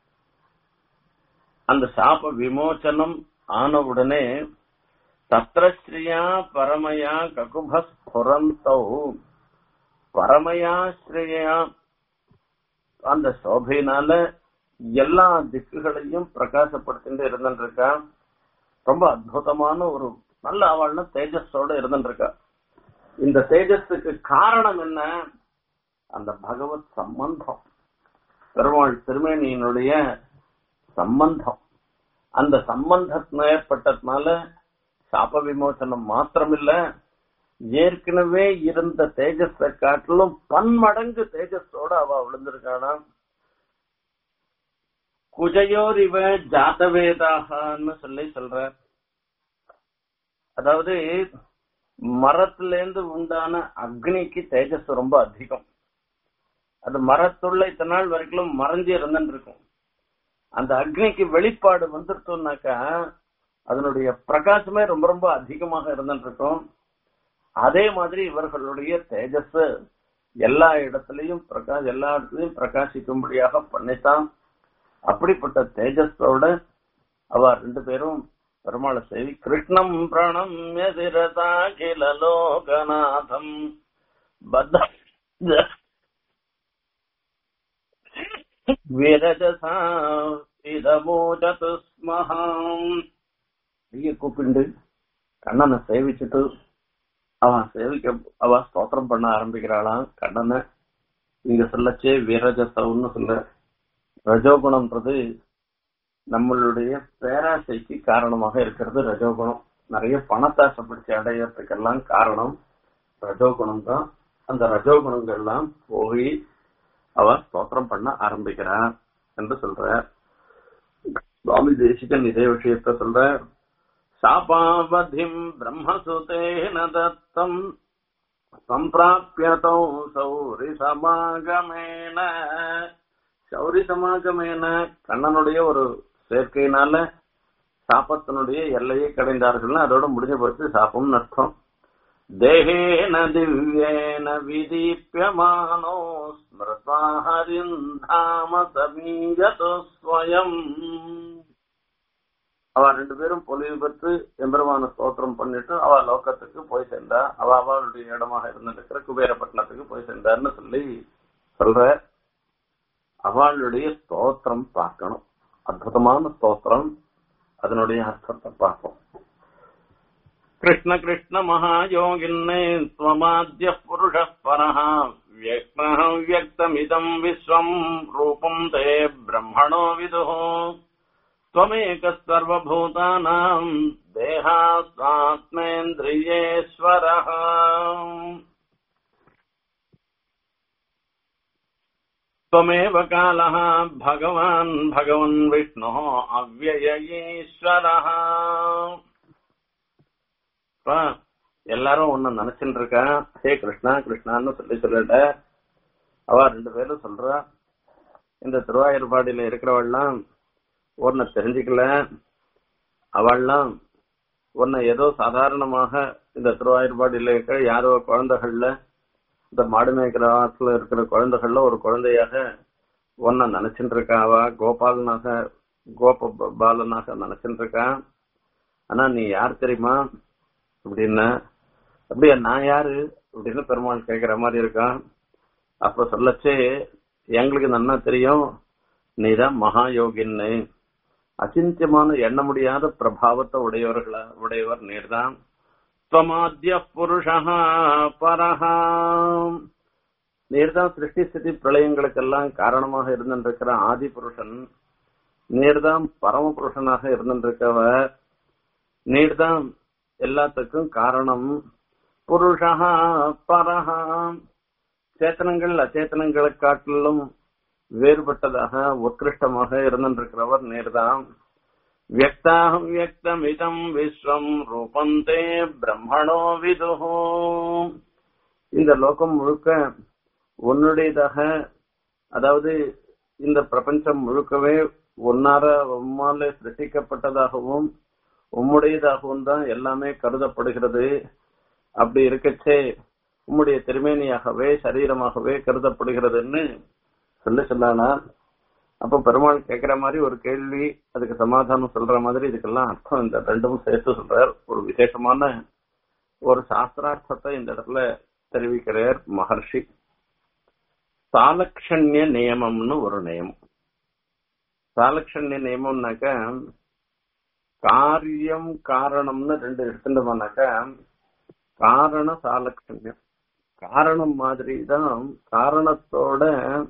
அந்த சாப விமோச்சனம் ஆன உடனே தத்ரஸ்ரீயா பரமயா ககுபஸ்புரந்தௌ பரமயா ஸ்ரீயா அந்த சோபையினால எல்லா திக்குகளையும் பிரகாசப்படுத்திட்டு இருந்துருக்கா ரொம்ப அற்புதமான ஒரு நல்ல அவள்னா தேஜஸோட இருந்துருக்கா இந்த தேஜஸுக்கு காரணம் என்ன அந்த பகவத் சம்பந்தம் பெருமாள் திருமேனியினுடைய சம்பந்தம் அந்த சம்பந்தம் ஏற்பட்டதுனால சாப விமோசனம் மாத்திரமில்ல ஏற்கனவே இருந்த தேஜஸை காட்டிலும் பன்மடங்கு தேஜஸோட அவ விழுந்திருக்கானா குஜயோர் இவ ஜாதவேதாகன்னு சொல்லி சொல்ற அதாவது மரத்துல இருந்து உண்டான அக்னிக்கு தேஜஸ் ரொம்ப அதிகம் அது மரத்துள்ள இத்தனை நாள் வரைக்கும் மறைஞ்சு இருந்துட்டு இருக்கும் அந்த அக்னிக்கு வெளிப்பாடு வந்துருத்தோம்னாக்கா அதனுடைய பிரகாசமே ரொம்ப ரொம்ப அதிகமாக இருந்துட்டு இருக்கும் அதே மாதிரி இவர்களுடைய தேஜஸ் எல்லா இடத்துலயும் பிரகாஷ் எல்லா இடத்துலயும் பிரகாசிக்கும்படியாக பண்ணித்தான் அப்படிப்பட்ட தேஜஸோட அவ ரெண்டு பேரும் பெருமாளை சேவி கிருஷ்ணம் பிரணம்ய சிரதாகில லோகநாதம் பத்த விரஜசா இதமோஜது ஸ்மஹாம் கைய கூப்பிண்டு கண்ணனை சேவிச்சுட்டு அவன் சேவிக்க அவ ஸ்தோத்திரம் பண்ண ஆரம்பிக்கிறாளாம் கண்ணனை இங்க சொல்லச்சே வீரஜசவுன்னு சொல்ல ரஜோகுணம்ன்றது நம்மளுடைய பேராசைக்கு காரணமாக இருக்கிறது ரஜோகுணம் நிறைய பணத்தாசை பிடிச்சி அடையறதுக்கெல்லாம் காரணம் ரஜோகுணம் தான் அந்த ரஜோகுணங்கள்லாம் போய் அவ ஸ்தோத்திரம் பண்ண ஆரம்பிக்கிறார் என்று சொல்ற சுவாமி தேசிகன் இதே விஷயத்த சொல்ற சாபாவதிம் பிரம்மசுதேன தத்தம் சம்பிராபியதோ சௌரி சமாகமேன சௌரி சமாகமேன கண்ணனுடைய ஒரு சேர்க்கையினால சாப்பத்தினுடைய எல்லையை கடைந்தார்கள்னு அதோட முடிஞ்ச போச்சு சாப்பம்னு அர்த்தம் देहेन दिव्येन विदीप्यमानो स्मृत्वा हरिम् धाम समीजतु स्वयम् அவ ரெண்டு பேரும் பொலிவு பெற்று எம்பெருமான ஸ்தோத்திரம் பண்ணிட்டு அவ லோகத்துக்கு போய் சேர்ந்தா அவ அவளுடைய இடமாக இருந்திருக்கிற குபேரப்பட்டினத்துக்கு போய் சேர்ந்தார்னு சொல்லி சொல்ற அவளுடைய ஸ்தோத்திரம் பார்க்கணும் அற்புதமான ஸ்தோத்திரம் அதனுடைய அர்த்தத்தை பார்ப்போம் கிருஷ்ண கிருஷ்ண மகாயோகின்னே ஸ்வமாத்ய புருஷ பரஹ வியக்னः வியக்தமிதம் விஸ்வம் ரூபம் தே பிரம்மணோ விதுः त्वमेकः सर्वभूतानाम् देहात्मेन्द्रियेश्वरः त्वमेव कालः भगवान् भगवन् विष्णुः अव्यय ஈஸ்வரः எல்லாரும் ஒன்னு நினைச்சுட்டு இருக்கா ஹே கிருஷ்ணா கிருஷ்ணான்னு சொல்லி சொல்லிட்ட அவ ரெண்டு பேரும் சொல்றா இந்த திருவாயூர்பாடியில இருக்கிறவள்லாம் உன்னை தெரிஞ்சுக்கல அவள்லாம் உன்னை ஏதோ சாதாரணமாக இந்த திருவாயூர்பாடியில இருக்கிற யாரோ குழந்தைகள்ல இந்த மாடு மேய்க்கிறத்துல இருக்கிற குழந்தைகள்ல ஒரு குழந்தையாக உன்னை நினைச்சுட்டு இருக்கா அவ கோபாலனாக கோப பாலனாக நினைச்சுட்டு இருக்கா ஆனா நீ யார் தெரியுமா அப்படின்னா அப்படியா நான் யாரு அப்படின்னு பெருமாள் கேக்குற மாதிரி இருக்கான் அப்ப சொல்லச்சே எங்களுக்கு நன்னா தெரியும் நீதான் மகா யோகின்னு அச்சிந்தியமான எண்ண முடியாத பிரபாவத்தை உடையவர்கள உடையவர் நீர்தான் ஸ்வமாத்திய புருஷா பரஹா நீர்தான் சிருஷ்டி ஸ்திதி பிரளயங்களுக்கெல்லாம் காரணமாக இருந்திருக்கிற ஆதி புருஷன் நீர்தான் பரம புருஷனாக இருந்திருக்கவர் நீர்தான் எல்லாத்துக்கும் காரணம் புருஷா பரஹா சேத்தனங்கள் அச்சேத்தனங்களை காட்டிலும் வேறுபட்டதாக உத்கிருஷ்டமாக இருந்திருக்கிறவர் நேர்தான் வியக்தாம் வியக்தமிதம் விஸ்வம் ரூபந்தே பிரம்மணோ விதுஹோ இந்த லோகம் முழுக்க உன்னுடையதாக அதாவது இந்த பிரபஞ்சம் முழுக்கவே உன்னார உம்மால சிருஷ்டிக்கப்பட்டதாகவும் உம்முடையதாகவும் தான் எல்லாமே கருதப்படுகிறது அப்படி இருக்கச்சே உம்முடைய திருமேனியாகவே சரீரமாகவே கருதப்படுகிறதுன்னு சொல்லி சொன்னானா அப்ப பெருமாள் கேக்குற மாதிரி ஒரு கேள்வி அதுக்கு சமாதானம் சொல்ற மாதிரி இதுக்கெல்லாம் அர்த்தம் இந்த ரெண்டும் சேர்த்து சொல்றார் ஒரு விசேஷமான ஒரு சாஸ்திரார்த்தத்தை இந்த இடத்துல தெரிவிக்கிறார் மகர்ஷி சாலக்ஷண்ய நியமம்னு ஒரு நியமம் சாலக்ஷண்ய நியமம்னாக்க காரியம் காரணம்னு ரெண்டு எடுத்துட்டோம்னாக்க காரண சாலக்ஷண்யம் காரணம் மாதிரி தான் காரணத்தோட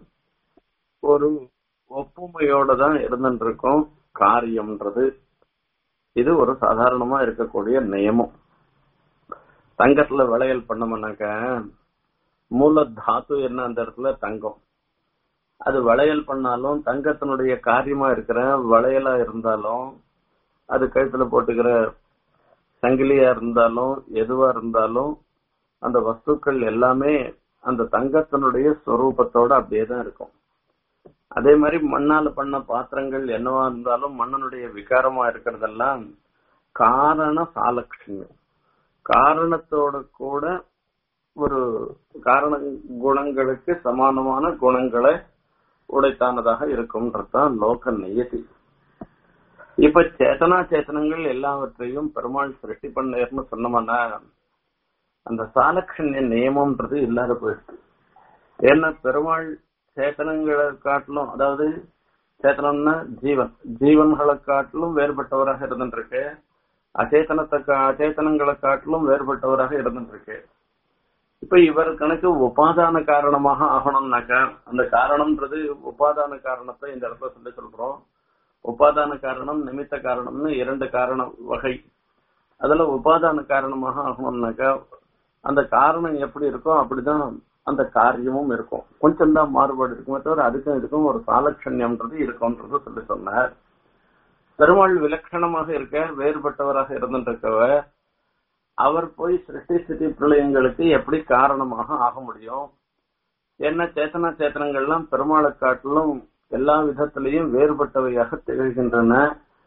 ஒரு ஒப்புமையோட தான் இருந்துட்டு இருக்கும் காரியம்ன்றது இது ஒரு சாதாரணமா இருக்கக்கூடிய நியமம் தங்கத்துல விளையல் பண்ணோம்னாக்க மூல தாத்து என்ன அந்த இடத்துல தங்கம் அது வளையல் பண்ணாலும் தங்கத்தினுடைய காரியமா இருக்கிற வளையலா இருந்தாலும் அது கழுத்துல போட்டுக்கிற சங்கிலியா இருந்தாலும் எதுவா இருந்தாலும் அந்த வஸ்துக்கள் எல்லாமே அந்த தங்கத்தினுடைய ஸ்வரூபத்தோட அப்படியே தான் இருக்கும் அதே மாதிரி மண்ணால பண்ண பாத்திரங்கள் என்னவா இருந்தாலும் மண்ணனுடைய விகாரமா இருக்கிறதெல்லாம் காரண சாலட்சுமியம் காரணத்தோட கூட ஒரு காரண குணங்களுக்கு சமானமான குணங்களை உடைத்தானதாக இருக்கும்ன்றதுதான் லோக நியதி இப்ப சேத்தனா சேத்தனங்கள் எல்லாவற்றையும் பெருமாள் சிருஷ்டி பண்ணேர்னு சொன்னோம்னா அந்த சாலக்ஷண்ய நியமம்ன்றது இல்லாத போயிடுச்சு ஏன்னா பெருமாள் சேத்தனங்களை காட்டிலும் அதாவது சேத்தனம்னா ஜீவன் ஜீவன்களை காட்டிலும் வேறுபட்டவராக இருந்துருக்கு அச்சேதனத்தை அச்சேதனங்களை காட்டிலும் வேறுபட்டவராக இருந்துருக்கு இப்ப இவர் கணக்கு உபாதான காரணமாக ஆகணும்னாக்கா அந்த காரணம்ன்றது உபாதான காரணத்தை இந்த இடத்துல சொல்லி சொல்றோம் உபாதான காரணம் நிமித்த காரணம்னு இரண்டு காரண வகை அதுல உபாதான காரணமாக ஆகணும்னாக்கா அந்த காரணம் எப்படி இருக்கோ அப்படிதான் அந்த காரியமும் இருக்கும் கொஞ்சம் தான் மாறுபாடு இருக்குமே தவிர அதுக்கும் இதுக்கும் ஒரு சாலட்சண்யம்ன்றது இருக்கும்ன்றது சொல்லி சொன்னார் பெருமாள் விலட்சணமாக இருக்க வேறுபட்டவராக இருந்துருக்கவர் அவர் போய் சிருஷ்டி ஸ்திதி பிரளயங்களுக்கு எப்படி காரணமாக ஆக முடியும் என்ன சேத்தனா சேத்தனங்கள்லாம் பெருமாளை காட்டிலும் எல்லா விதத்திலையும் வேறுபட்டவையாக திகழ்கின்றன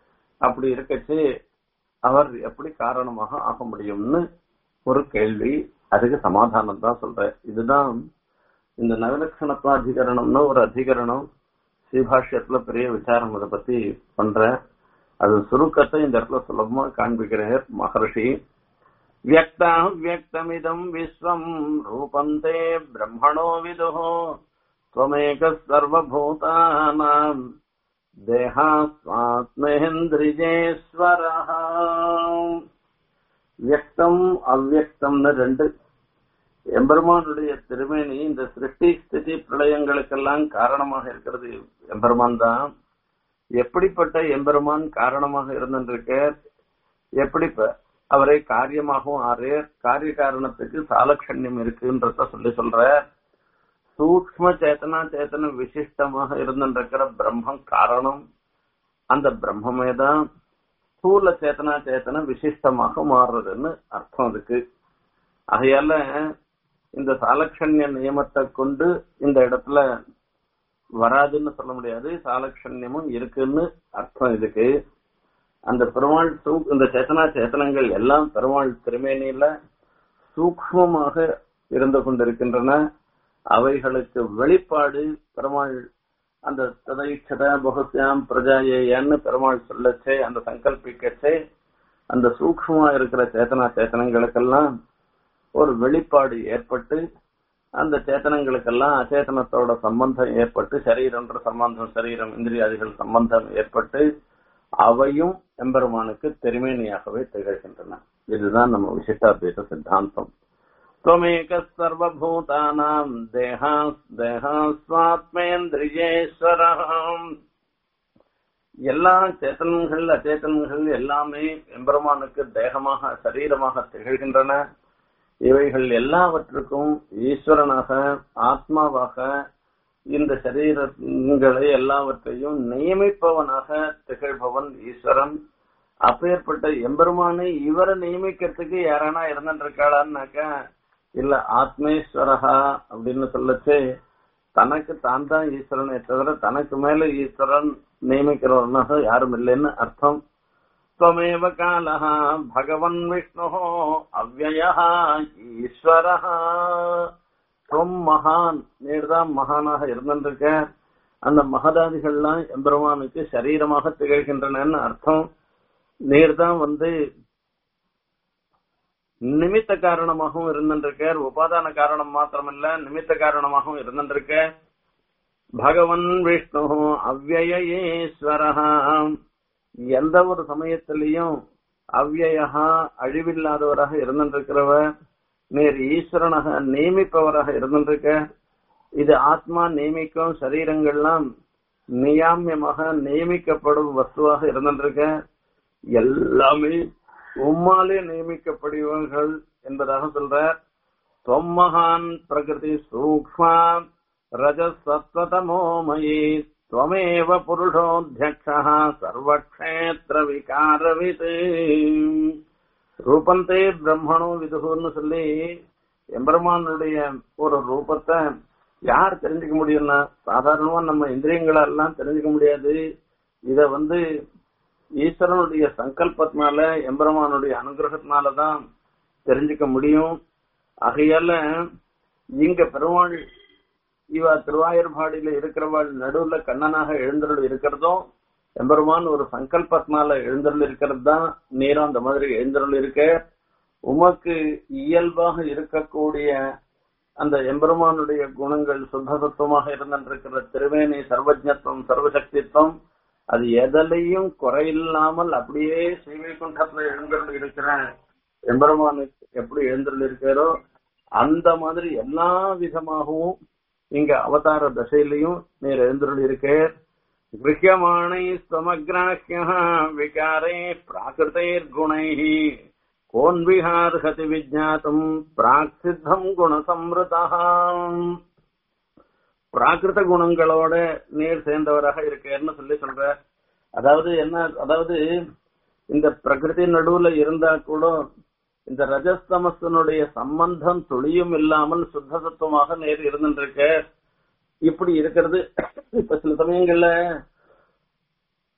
அப்படி இருக்கச்சு அவர் எப்படி காரணமாக ஆக முடியும்னு ஒரு கேள்வி அதுக்கு சமாதானம் தான் சொல்றேன் இதுதான் இந்த நவலட்சணத்வாதிகரணம்னு ஒரு அதிகரணம் ஸ்ரீபாஷ்யத்துல பெரிய விசாரம் அதை பத்தி பண்றேன் அது சுருக்கத்தை இந்த இடத்துல சுலபமா காண்பிக்கிறார் மகர்ஷி வியக்தா வியக்தமிதம் விஸ்வம் ரூபந்தே பிரம்மணோ விதுः त्वमेक सर्वभूतानाम् தேகாத்மேந்திரிஜேஸ்வரः வியக்தம் அவ்வியக்தம்னு ரெண்டு எம்பெருமானுடைய திருமேனி இந்த சிருஷ்டி ஸ்திதி பிரளயங்களுக்கெல்லாம் காரணமாக இருக்கிறது எம்பெருமான் தான் எப்படிப்பட்ட எம்பெருமான் காரணமாக இருந்திருக்க எப்படி அவரை காரியமாகவும் ஆறு காரிய காரணத்துக்கு சாலக்ஷண்யம் இருக்குன்றத சொல்லி சொல்ற சூக்ம சேத்தனா சேத்தன விசிஷ்டமாக இருந்திருக்கிற பிரம்மம் காரணம் அந்த பிரம்மமே தான் ஸ்தூல சேத்தனா சேத்தன விசிஷ்டமாக மாறுறதுன்னு அர்த்தம் இருக்கு ஆகையால இந்த சாலக்ஷண்ய நியமத்தை கொண்டு இந்த இடத்துல வராதுன்னு சொல்ல முடியாது சாலக்ஷண்யமும் இருக்குன்னு அர்த்தம் இதுக்கு அந்த பெருமாள் இந்த சேத்தனா சேத்தனங்கள் எல்லாம் பெருமாள் திருமேனியில சூக்மமாக இருந்து கொண்டிருக்கின்றன அவைகளுக்கு வெளிப்பாடு பெருமாள் அந்த ததைச்சத பகுத்தியாம் பிரஜாயன்னு பெருமாள் சொல்லச்சே அந்த சங்கல்பிக்கச்சே அந்த சூக்மமா இருக்கிற சேத்தனா சேத்தனங்களுக்கெல்லாம் ஒரு வெளிப்பாடு ஏற்பட்டு அந்த சேத்தனங்களுக்கெல்லாம் அச்சேதனத்தோட சம்பந்தம் ஏற்பட்டு சரீரன்ற சம்பந்தம் சரீரம் இந்திரியாதிகள் சம்பந்தம் ஏற்பட்டு அவையும் எம்பெருமானுக்கு திருமேனியாகவே திகழ்கின்றன இதுதான் நம்ம விசிஷ்டாத்வைத சித்தாந்தம் त्वमेक सर्वभूतानाम् देहा देहास्वात्मेन्द्रियेश्वरः எல்லா சேத்தனங்கள் அச்சேதனங்கள் எல்லாமே எம்பெருமானுக்கு தேகமாக சரீரமாக திகழ்கின்றன இவைகள் எல்லாவற்றுக்கும் ஈஸ்வரனாக ஆத்மாவாக இந்த சரீரங்களை எல்லாவற்றையும் நியமிப்பவனாக திகழ்பவன் ஈஸ்வரன் அப்பேற்பட்ட எம்பெருமானை இவரை நியமிக்கிறதுக்கு யாரானா இருந்துருக்காளான்னாக்கா இல்ல ஆத்மேஸ்வரஹா அப்படின்னு சொல்லச்சு தனக்கு தான் தான் ஈஸ்வரனை தவிர தனக்கு மேல ஈஸ்வரன் நியமிக்கிறவனாக யாரும் இல்லைன்னு அர்த்தம் त्वमेव कालः भगवन् विष्णुः अव्ययः ஈஸ்வரः துவம் மகான் நீர்தான் மகானாக இருந்திருக்க அந்த மகதாதிகள்லாம் எம்பெருமானுக்கு சரீரமாக திகழ்கின்றனன்னு அர்த்தம் நீர்தான் வந்து நிமித்த காரணமாகவும் இருந்திருக்கார் உபாதான காரணம் மாத்திரமல்ல நிமித்த காரணமாகவும் இருந்திருக்க பகவன் விஷ்ணு அவ்வயேஸ்வரஹா எந்த ஒரு சமயத்திலையும் அவ்வயா அழிவில்லாதவராக இருந்திருக்கிறவர் நீர் ஈஸ்வரனாக நியமிப்பவராக இருந்திருக்க இது ஆத்மா நியமிக்கும் சரீரங்கள்லாம் நியாமியமாக நியமிக்கப்படும் வஸ்துவாக இருந்திருக்க எல்லாமே உம்மாலே நியமிக்கப்படுபவர்கள் என்பதாக சொல்றார் தொம்மகான் பிரகிருதி சூக்மா ரஜசத்வதமோமயி त्वमेव पुरुषोऽध्यक्षः சர்வக்ஷேத்திர ரூபந்தே பிரம்மணோ விதுகுன்னு சொல்லி எம்பெருமானுடைய ஒரு ரூபத்தை யார் தெரிஞ்சுக்க முடியும்னா சாதாரணமா நம்ம இந்திரியங்களெல்லாம் தெரிஞ்சுக்க முடியாது இத வந்து ஈஸ்வரனுடைய சங்கல்பத்தினால எம்பெருமானுடைய அனுகிரகத்தினாலதான் தெரிஞ்சுக்க முடியும் ஆகையால இங்க பெருமாள் இவ திருவாயூர்பாடியில இருக்கிறவள் நடுவுல கண்ணனாக எழுந்தருள் இருக்கிறதும் எம்பெருமான் ஒரு சங்கல்பத்தினால எழுந்தருள் இருக்கிறது தான் நேரம் அந்த மாதிரி எழுந்தருள் இருக்க உமக்கு இயல்பாக இருக்கக்கூடிய அந்த எம்பெருமானுடைய குணங்கள் சுத்ததத்துவமாக இருந்திருக்கிற திருவேணி சர்வஜத்துவம் சர்வசக்தித்துவம் அது எதிலையும் குறையில்லாமல் அப்படியே ஸ்ரீவைகுண்டத்துல எழுந்தருள் இருக்கிற எம்பெருமானுக்கு எப்படி எழுந்தருள் இருக்கிறோ அந்த மாதிரி எல்லா விதமாகவும் இங்க அவதார தசையிலையும் நீர் எழுந்தருள் இருக்கே கிரகியமானை சமக்ராஹ்ய விகாரை பிராகிருதைர் குணை கோன் விஹார்ஹதி விஜாத்தும் பிராக்சித்தம் குணசம்ருதாம் பிராகிருத குணங்களோட நீர் சேர்ந்தவராக இருக்கேன்னு சொல்லி சொல்ற அதாவது என்ன அதாவது இந்த பிரகிருதி நடுவுல இருந்தா கூட இந்த ரஜஸ்தமசனுடைய சம்பந்தம் துளியும் இல்லாமல் சுத்த தத்துவமாக நேர் இருந்துருக்க இப்படி இருக்கிறது இப்ப சில சமயங்கள்ல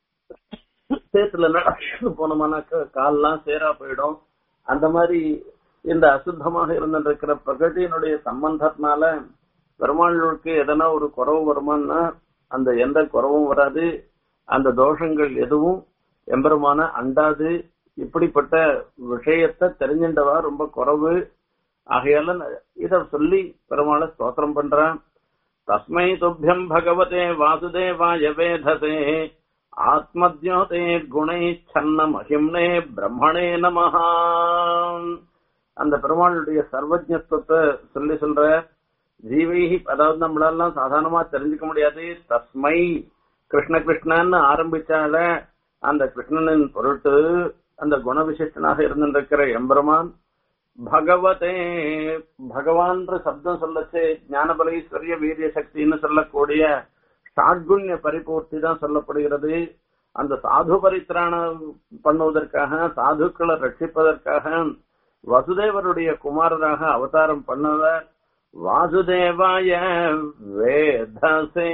சேத்துல நடந்து போனோம்னாக்க கால்லாம் சேரா போயிடும் அந்த மாதிரி இந்த அசுத்தமாக இருந்திருக்கிற பிரகிருதியினுடைய சம்பந்தத்தினால பெருமாளுக்கு எதனா ஒரு குறவு வருமானா அந்த எந்த குறவும் வராது அந்த தோஷங்கள் எதுவும் எம்பெருமான அண்டாது இப்படிப்பட்ட விஷயத்தை தெரிஞ்சின்றவா ரொம்ப குறவு ஆகையால இத சொல்லி பெருமாளை ஸ்தோத்திரம் பண்றான் தஸ்மை துப்பியம் பகவதே வாசுதேவாய வேதசே ஆத்மத்யோதே குணை சன்ன மகிம்னே பிரம்மணே நமஹா அந்த பெருமாளுடைய சர்வஜத்துவத்தை சொல்லி சொல்ற ஜீவைஹி அதாவது நம்மளாலாம் சாதாரணமா தெரிஞ்சுக்க முடியாது தஸ்மை கிருஷ்ண கிருஷ்ணன்னு ஆரம்பிச்சால அந்த கிருஷ்ணனின் பொருட்டு அந்த குணவிசிஷ்டனாக இருந்திருக்கிற எம்பெருமான் பகவதே பகவான்ற சப்தம் சொல்லச்சு ஞானபலேஸ்வரிய வீரிய சக்தின்னு சொல்லக்கூடிய ஷாட்குண்ய பரிபூர்த்தி தான் சொல்லப்படுகிறது அந்த சாது பரித்திராணம் பண்ணுவதற்காக சாதுக்களை ரட்சிப்பதற்காக வசுதேவருடைய குமாரராக அவதாரம் பண்ணவர் வாசுதேவாய வேதசே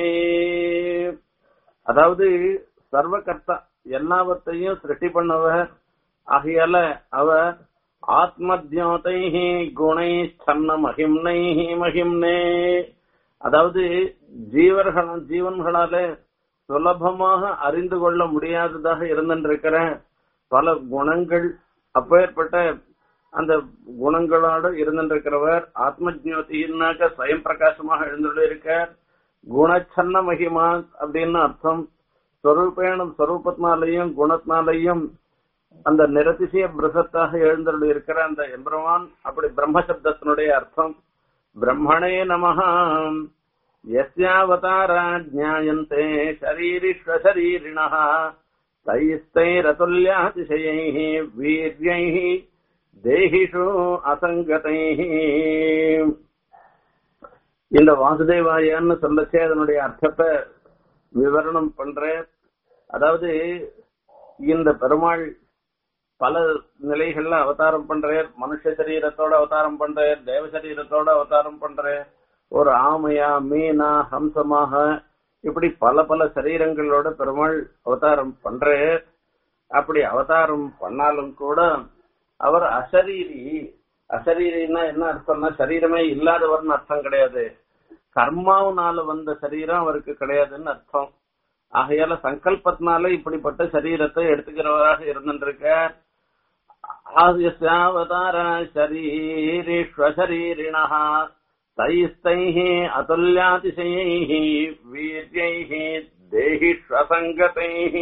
அதாவது சர்வகர்த்தா எல்லாவற்றையும் சிருஷ்டி பண்ணவர் ஆகையால அவர் ஆத்மத்யோதை குணை சன்ன மகிம்னை மகிம்னே அதாவது ஜீவர்கள் ஜீவன்களால சுலபமாக அறிந்து கொள்ள முடியாததாக இருந்திருக்கிற பல குணங்கள் அப்பேற்பட்ட அந்த குணங்களோடு இருந்திருக்கிறவர் ஆத்ம ஜோதினாக்க ஸ்வயம் பிரகாசமாக எழுந்துள்ளிருக்கார் குணச்சன்ன மகிமா அப்படின்னு அர்த்தம் ஸ்வரூபேணம் ஸ்வரூபத்தினாலையும் குணத்தினாலையும் அந்த நிரதிசய பிரசத்தாக எழுந்தருள் இருக்கிற அந்த எம்பெருமான் அப்படி பிரம்ம சப்தத்தினுடைய அர்த்தம் பிரம்மணே நமஹா யஸ்யாவதாரா ஜாயந்தே ஷரீரிஷ்வசரீரிணः தைஸ்தைரதுல்யாதிசயைः வீர்யைः தேகிஷு அசங்கதைः இந்த வாசுதேவாயன்னு சொல்லச்சே அதனுடைய அர்த்தத்தை விவரணம் பண்றேன் அதாவது இந்த பெருமாள் பல நிலைகள்ல அவதாரம் பண்றார் மனுஷ சரீரத்தோட அவதாரம் பண்றார் தேவ சரீரத்தோட அவதாரம் பண்றார் ஒரு ஆமையா மீனா ஹம்சமாக இப்படி பல பல சரீரங்களோட பெருமாள் அவதாரம் பண்றார் அப்படி அவதாரம் பண்ணாலும் கூட அவர் அசரீரி அசரீரின்னா என்ன அர்த்தம்னா சரீரமே இல்லாதவர்னு அர்த்தம் கிடையாது கர்மாவனால வந்த சரீரம் அவருக்கு கிடையாதுன்னு அர்த்தம் ஆகையால சங்கல்பத்தினால இப்படிப்பட்ட சரீரத்தை எடுத்துக்கிறவராக இருந்திருக்கார் ஆதியசாவதார சரீரீஸ்வசரீரிணः தைஸ்தைः அதுல்யாதிசயைः வீர்யைः தேகிஷ்வசங்கதைः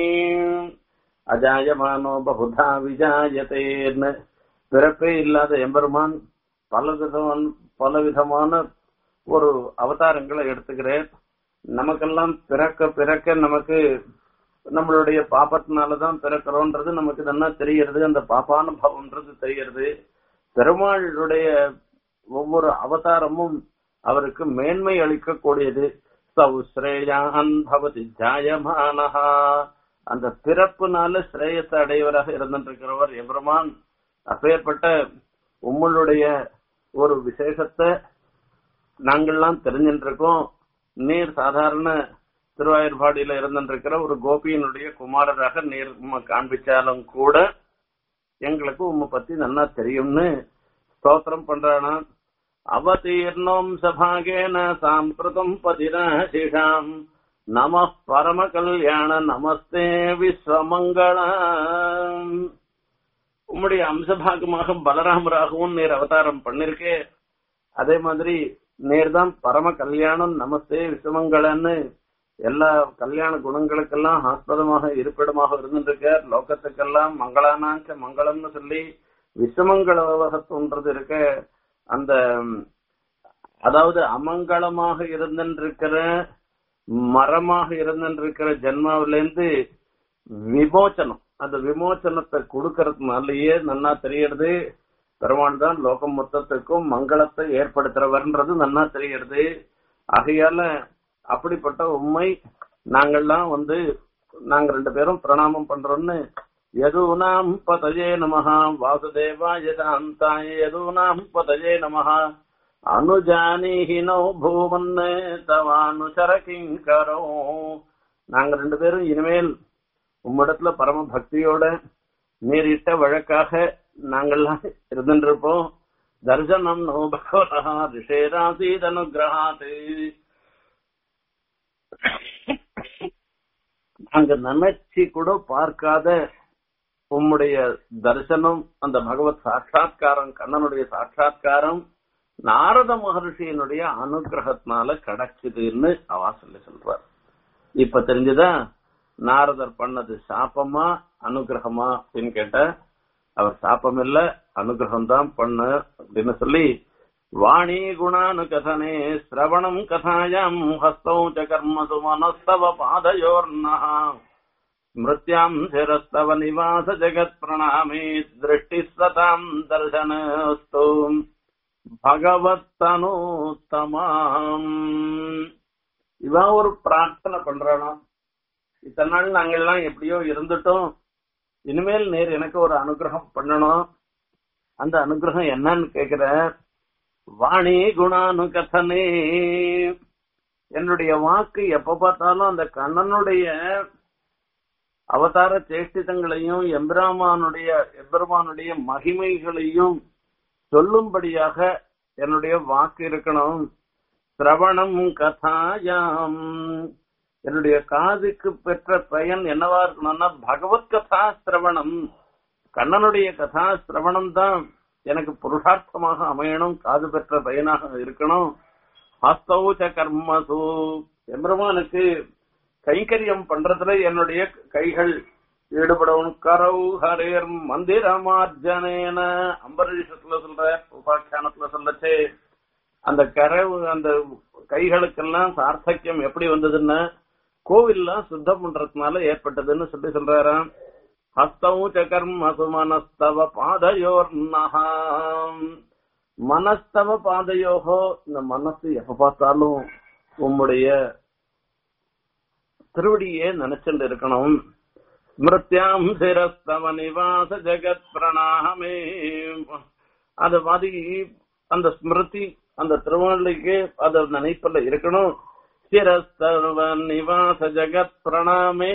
அஜாயமானோ பகுதா விஜாயத்தேன்னு பிறப்பே இல்லாத எம்பெருமான் பல விதமான பல விதமான ஒரு அவதாரங்களை எடுத்துக்கிறேன் நமக்கெல்லாம் பிறக்க பிறக்க நமக்கு நம்மளுடைய பாப்பத்தினாலதான் பிறக்கிறோன்றது நமக்கு நல்லா தெரியறது அந்த பாப்பானுபவம்ன்றது தெரியறது பெருமாளுடைய ஒவ்வொரு அவதாரமும் அவருக்கு மேன்மை அளிக்கக்கூடியது சௌஸ்ரேயான் பவதி ஜாயமானஹா அந்த பிறப்புனால ஸ்ரேயத்தை அடையவராக இருந்திருக்கிறவர் எம்பெருமான் அப்பேற்பட்ட உங்களுடைய ஒரு விசேஷத்தை நாங்கள்லாம் தெரிஞ்சுட்டு இருக்கோம் நீர் சாதாரண திருவாயூர்பாடியில இருந்திருக்கிற ஒரு கோபியினுடைய குமாரராக நீர் உம்மை காண்பிச்சாலும் கூட எங்களுக்கு உம்மை பத்தி நல்லா தெரியும்னு ஸ்தோத்திரம் பண்றானா அவதீர்ணோம் சபாகேன சாம்பிரதம் பதிராசிஷாம் நம பரம கல்யாண நமஸ்தே விஸ்வமங்களம் உம்முடைய அம்சபாகமாக பலராமராகவும் நீர் அவதாரம் பண்ணிருக்கே அதே மாதிரி நேர்தான் பரம கல்யாணம் நமஸ்தே விஸ்வமங்களன்னு எல்லா கல்யாண குணங்களுக்கெல்லாம் ஆஸ்பதமாக இருப்பிடமாக இருந்துருக்க லோகத்துக்கெல்லாம் மங்களானாச்ச மங்களம்னு சொல்லி விஸ்வமங்களவகத்துன்றது இருக்க அந்த அதாவது அமங்கலமாக இருந்திருக்கிற மரமாக இருந்திருக்கிற ஜென்மாவிலேருந்து விமோச்சனம் அந்த விமோச்சனத்தை கொடுக்கறதுனாலயே நன்னா தெரியறது பெருமாள் தான் லோகம் மொத்தத்துக்கும் மங்களத்தை ஏற்படுத்துறவர்ன்றது நன்னா தெரியறது ஆகையால அப்படிப்பட்ட உண்மை நாங்கள்லாம் வந்து நாங்க ரெண்டு பேரும் பிரணாமம் பண்றோம்னு யதூனாம் பதஜே நமஹா வாசுதேவாய சாந்தாய யதூனாம் பதஜே நமஹா அனுஜானீஹி நோ பூமன் தவானுசர கிங்கரோ நாங்க ரெண்டு பேரும் இனிமேல் உம்மிடத்துல பரம பக்தியோட நேரிட்ட வழக்காக நாங்கள்லாம் இருந்துருப்போம் தர்சனம் நோ பகவதா ரிஷேராசீத் அனுகிரகாத் அங்க நினைச்சு கூட பார்க்காத உம்முடைய தரிசனம் அந்த பகவத் சாட்சா்காரம் கண்ணனுடைய சாட்சா்காரம் நாரத மகர்ஷியினுடைய அனுகிரகத்தினால கிடைச்சதுன்னு அவா சொல்லி சொல்றார் இப்ப தெரிஞ்சுதா நாரதர் பண்ணது சாப்பமா அனுகிரகமா அப்படின்னு கேட்ட அவர் சாப்பம் இல்ல அனுகிரகம் தான் பண்ண அப்படின்னு சொல்லி வாணி குணானு கதனே சிரவணம் கதாயாம் ஹஸ்தௌ ச கர்மசு மனஸ்தவ பாதயோர்னா ஸ்மிருத்யாம் சிரஸ்தவ நிவாச ஜெகத் பிரணாமே திருஷ்டி சதாம் தர்சனஸ்து பகவத்தனோத்தமாம் இவன் ஒரு பிரார்த்தனை பண்றானா இத்தனை நாள் நாங்கெல்லாம் எப்படியோ இருந்துட்டோம் இனிமேல் நேர் எனக்கு ஒரு அனுகிரகம் பண்ணணும் அந்த அனுகிரகம் என்னன்னு கேக்குற வாணி குணானு கதனே என்னுடைய வாக்கு எப்ப பார்த்தாலும் அந்த கண்ணனுடைய அவதார சேஷ்டிதங்களையும் எம்பிராமானுடைய எம்பெருமானுடைய மகிமைகளையும் சொல்லும்படியாக என்னுடைய வாக்கு இருக்கணும் சிரவணம் கதாயாம் என்னுடைய காதுக்கு பெற்ற பயன் என்னவா இருக்கணும்னா பகவத் கதா சிரவணம் கண்ணனுடைய கதா சிரவணம் தான் எனக்கு புருஷார்த்தமாக அமையணும் காது பெற்ற பயனாக இருக்கணும் ஹஸ்தௌச்ச கர்மசு எம்பெருமானுக்கு கைங்கரியம் பண்றதுல என்னுடைய கைகள் ஈடுபடவும் கரௌ ஹரேர் மந்திரமார்ஜனேன அம்பரீஷத்துல சொல்ற உபாக்கியானத்துல சொல்லச்சே அந்த கரவு அந்த கைகளுக்கெல்லாம் சார்த்தக்கியம் எப்படி வந்ததுன்னா கோவில்லாம் சுத்தம் பண்றதுனால ஏற்பட்டதுன்னு சொல்லி சொல்றாராம் ஹஸ்தௌ கர்மசு மனஸ்தவ பாதையோர் மனஸ்தவ பாதையோகோ இந்த மனசு எப்ப பார்த்தாலும் உம்முடைய திருவடியே நினைச்சுட்டு இருக்கணும் ஸ்மிருத்யாம் சிரஸ்தவ நிவாச ஜெகத் பிரணாமே அது மாதிரி அந்த ஸ்மிருதி அந்த திருவள்ளிக்கு அத நினைப்பல இருக்கணும் சிரஸ்தவ நிவாச ஜெகத் பிரணாமே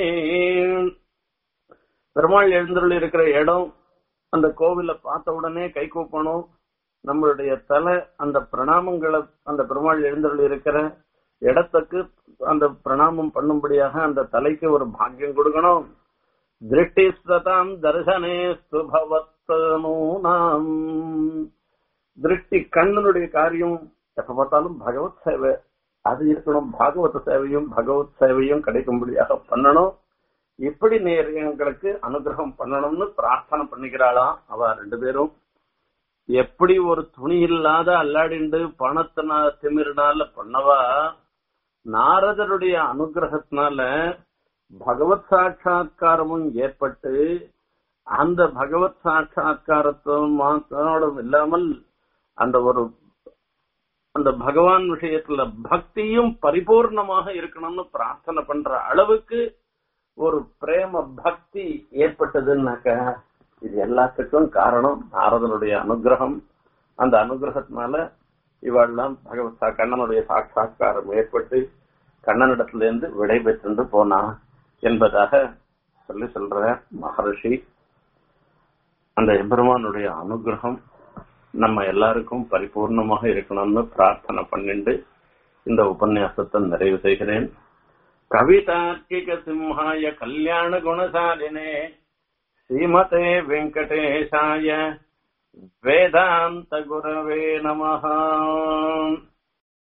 பெருமாள் எழுந்தருள் இருக்கிற இடம் அந்த கோவில பார்த்த உடனே கை கூப்பணும் நம்மளுடைய தலை அந்த பிரணாமங்களை அந்த பெருமாள் எழுந்தருள் இருக்கிற இடத்துக்கு அந்த பிரணாமம் பண்ணும்படியாக அந்த தலைக்கு ஒரு பாக்கியம் கொடுக்கணும் திருஷ்டி சதாம் தர்சனே சுபவத்தனூனாம் திருஷ்டி கண்ணனுடைய காரியம் எப்ப பார்த்தாலும் பகவத் சேவை அது இருக்கணும் பாகவத சேவையும் பகவத் சேவையும் கிடைக்கும்படியாக பண்ணணும் இப்படி நேர் எங்களுக்கு அனுகிரகம் பண்ணணும்னு பிரார்த்தனை பண்ணிக்கிறாளாம் அவ ரெண்டு பேரும் எப்படி ஒரு துணி இல்லாத அல்லாடிண்டு பணத்தினா திமிரினால பண்ணவா நாரதருடைய அனுகிரகத்தினால பகவத் சாட்சா்காரமும் ஏற்பட்டு அந்த பகவத் சாட்சா்காரத்தும் மாத்திரோடும் இல்லாமல் அந்த ஒரு அந்த பகவான் விஷயத்துல பக்தியும் பரிபூர்ணமாக இருக்கணும்னு பிரார்த்தனை பண்ற அளவுக்கு ஒரு பிரேம பக்தி ஏற்பட்டதுன்னாக்க இது எல்லாத்துக்கும் காரணம் நாரதனுடைய அனுகிரகம் அந்த அனுகிரகத்தினால இவெல்லாம் பகவத் சா- கண்ணனுடைய சாட்சா்காரம் ஏற்பட்டு கண்ணனிடத்துல இருந்து விடை பெற்று போனா என்பதாக சொல்லி சொல்ற மகரிஷி அந்த எம்பெருமானுடைய அனுகிரகம் நம்ம எல்லாருக்கும் பரிபூர்ணமாக இருக்கணும்னு பிரார்த்தனை பண்ணிண்டு இந்த உபன்யாசத்தை நிறைவு செய்கிறேன் கவிதார்க்கிக சிம்ஹாய கல்யாண குணசாலினே ஸ்ரீமதே வெங்கடேஷாய வேதாந்த குரவே நமஹா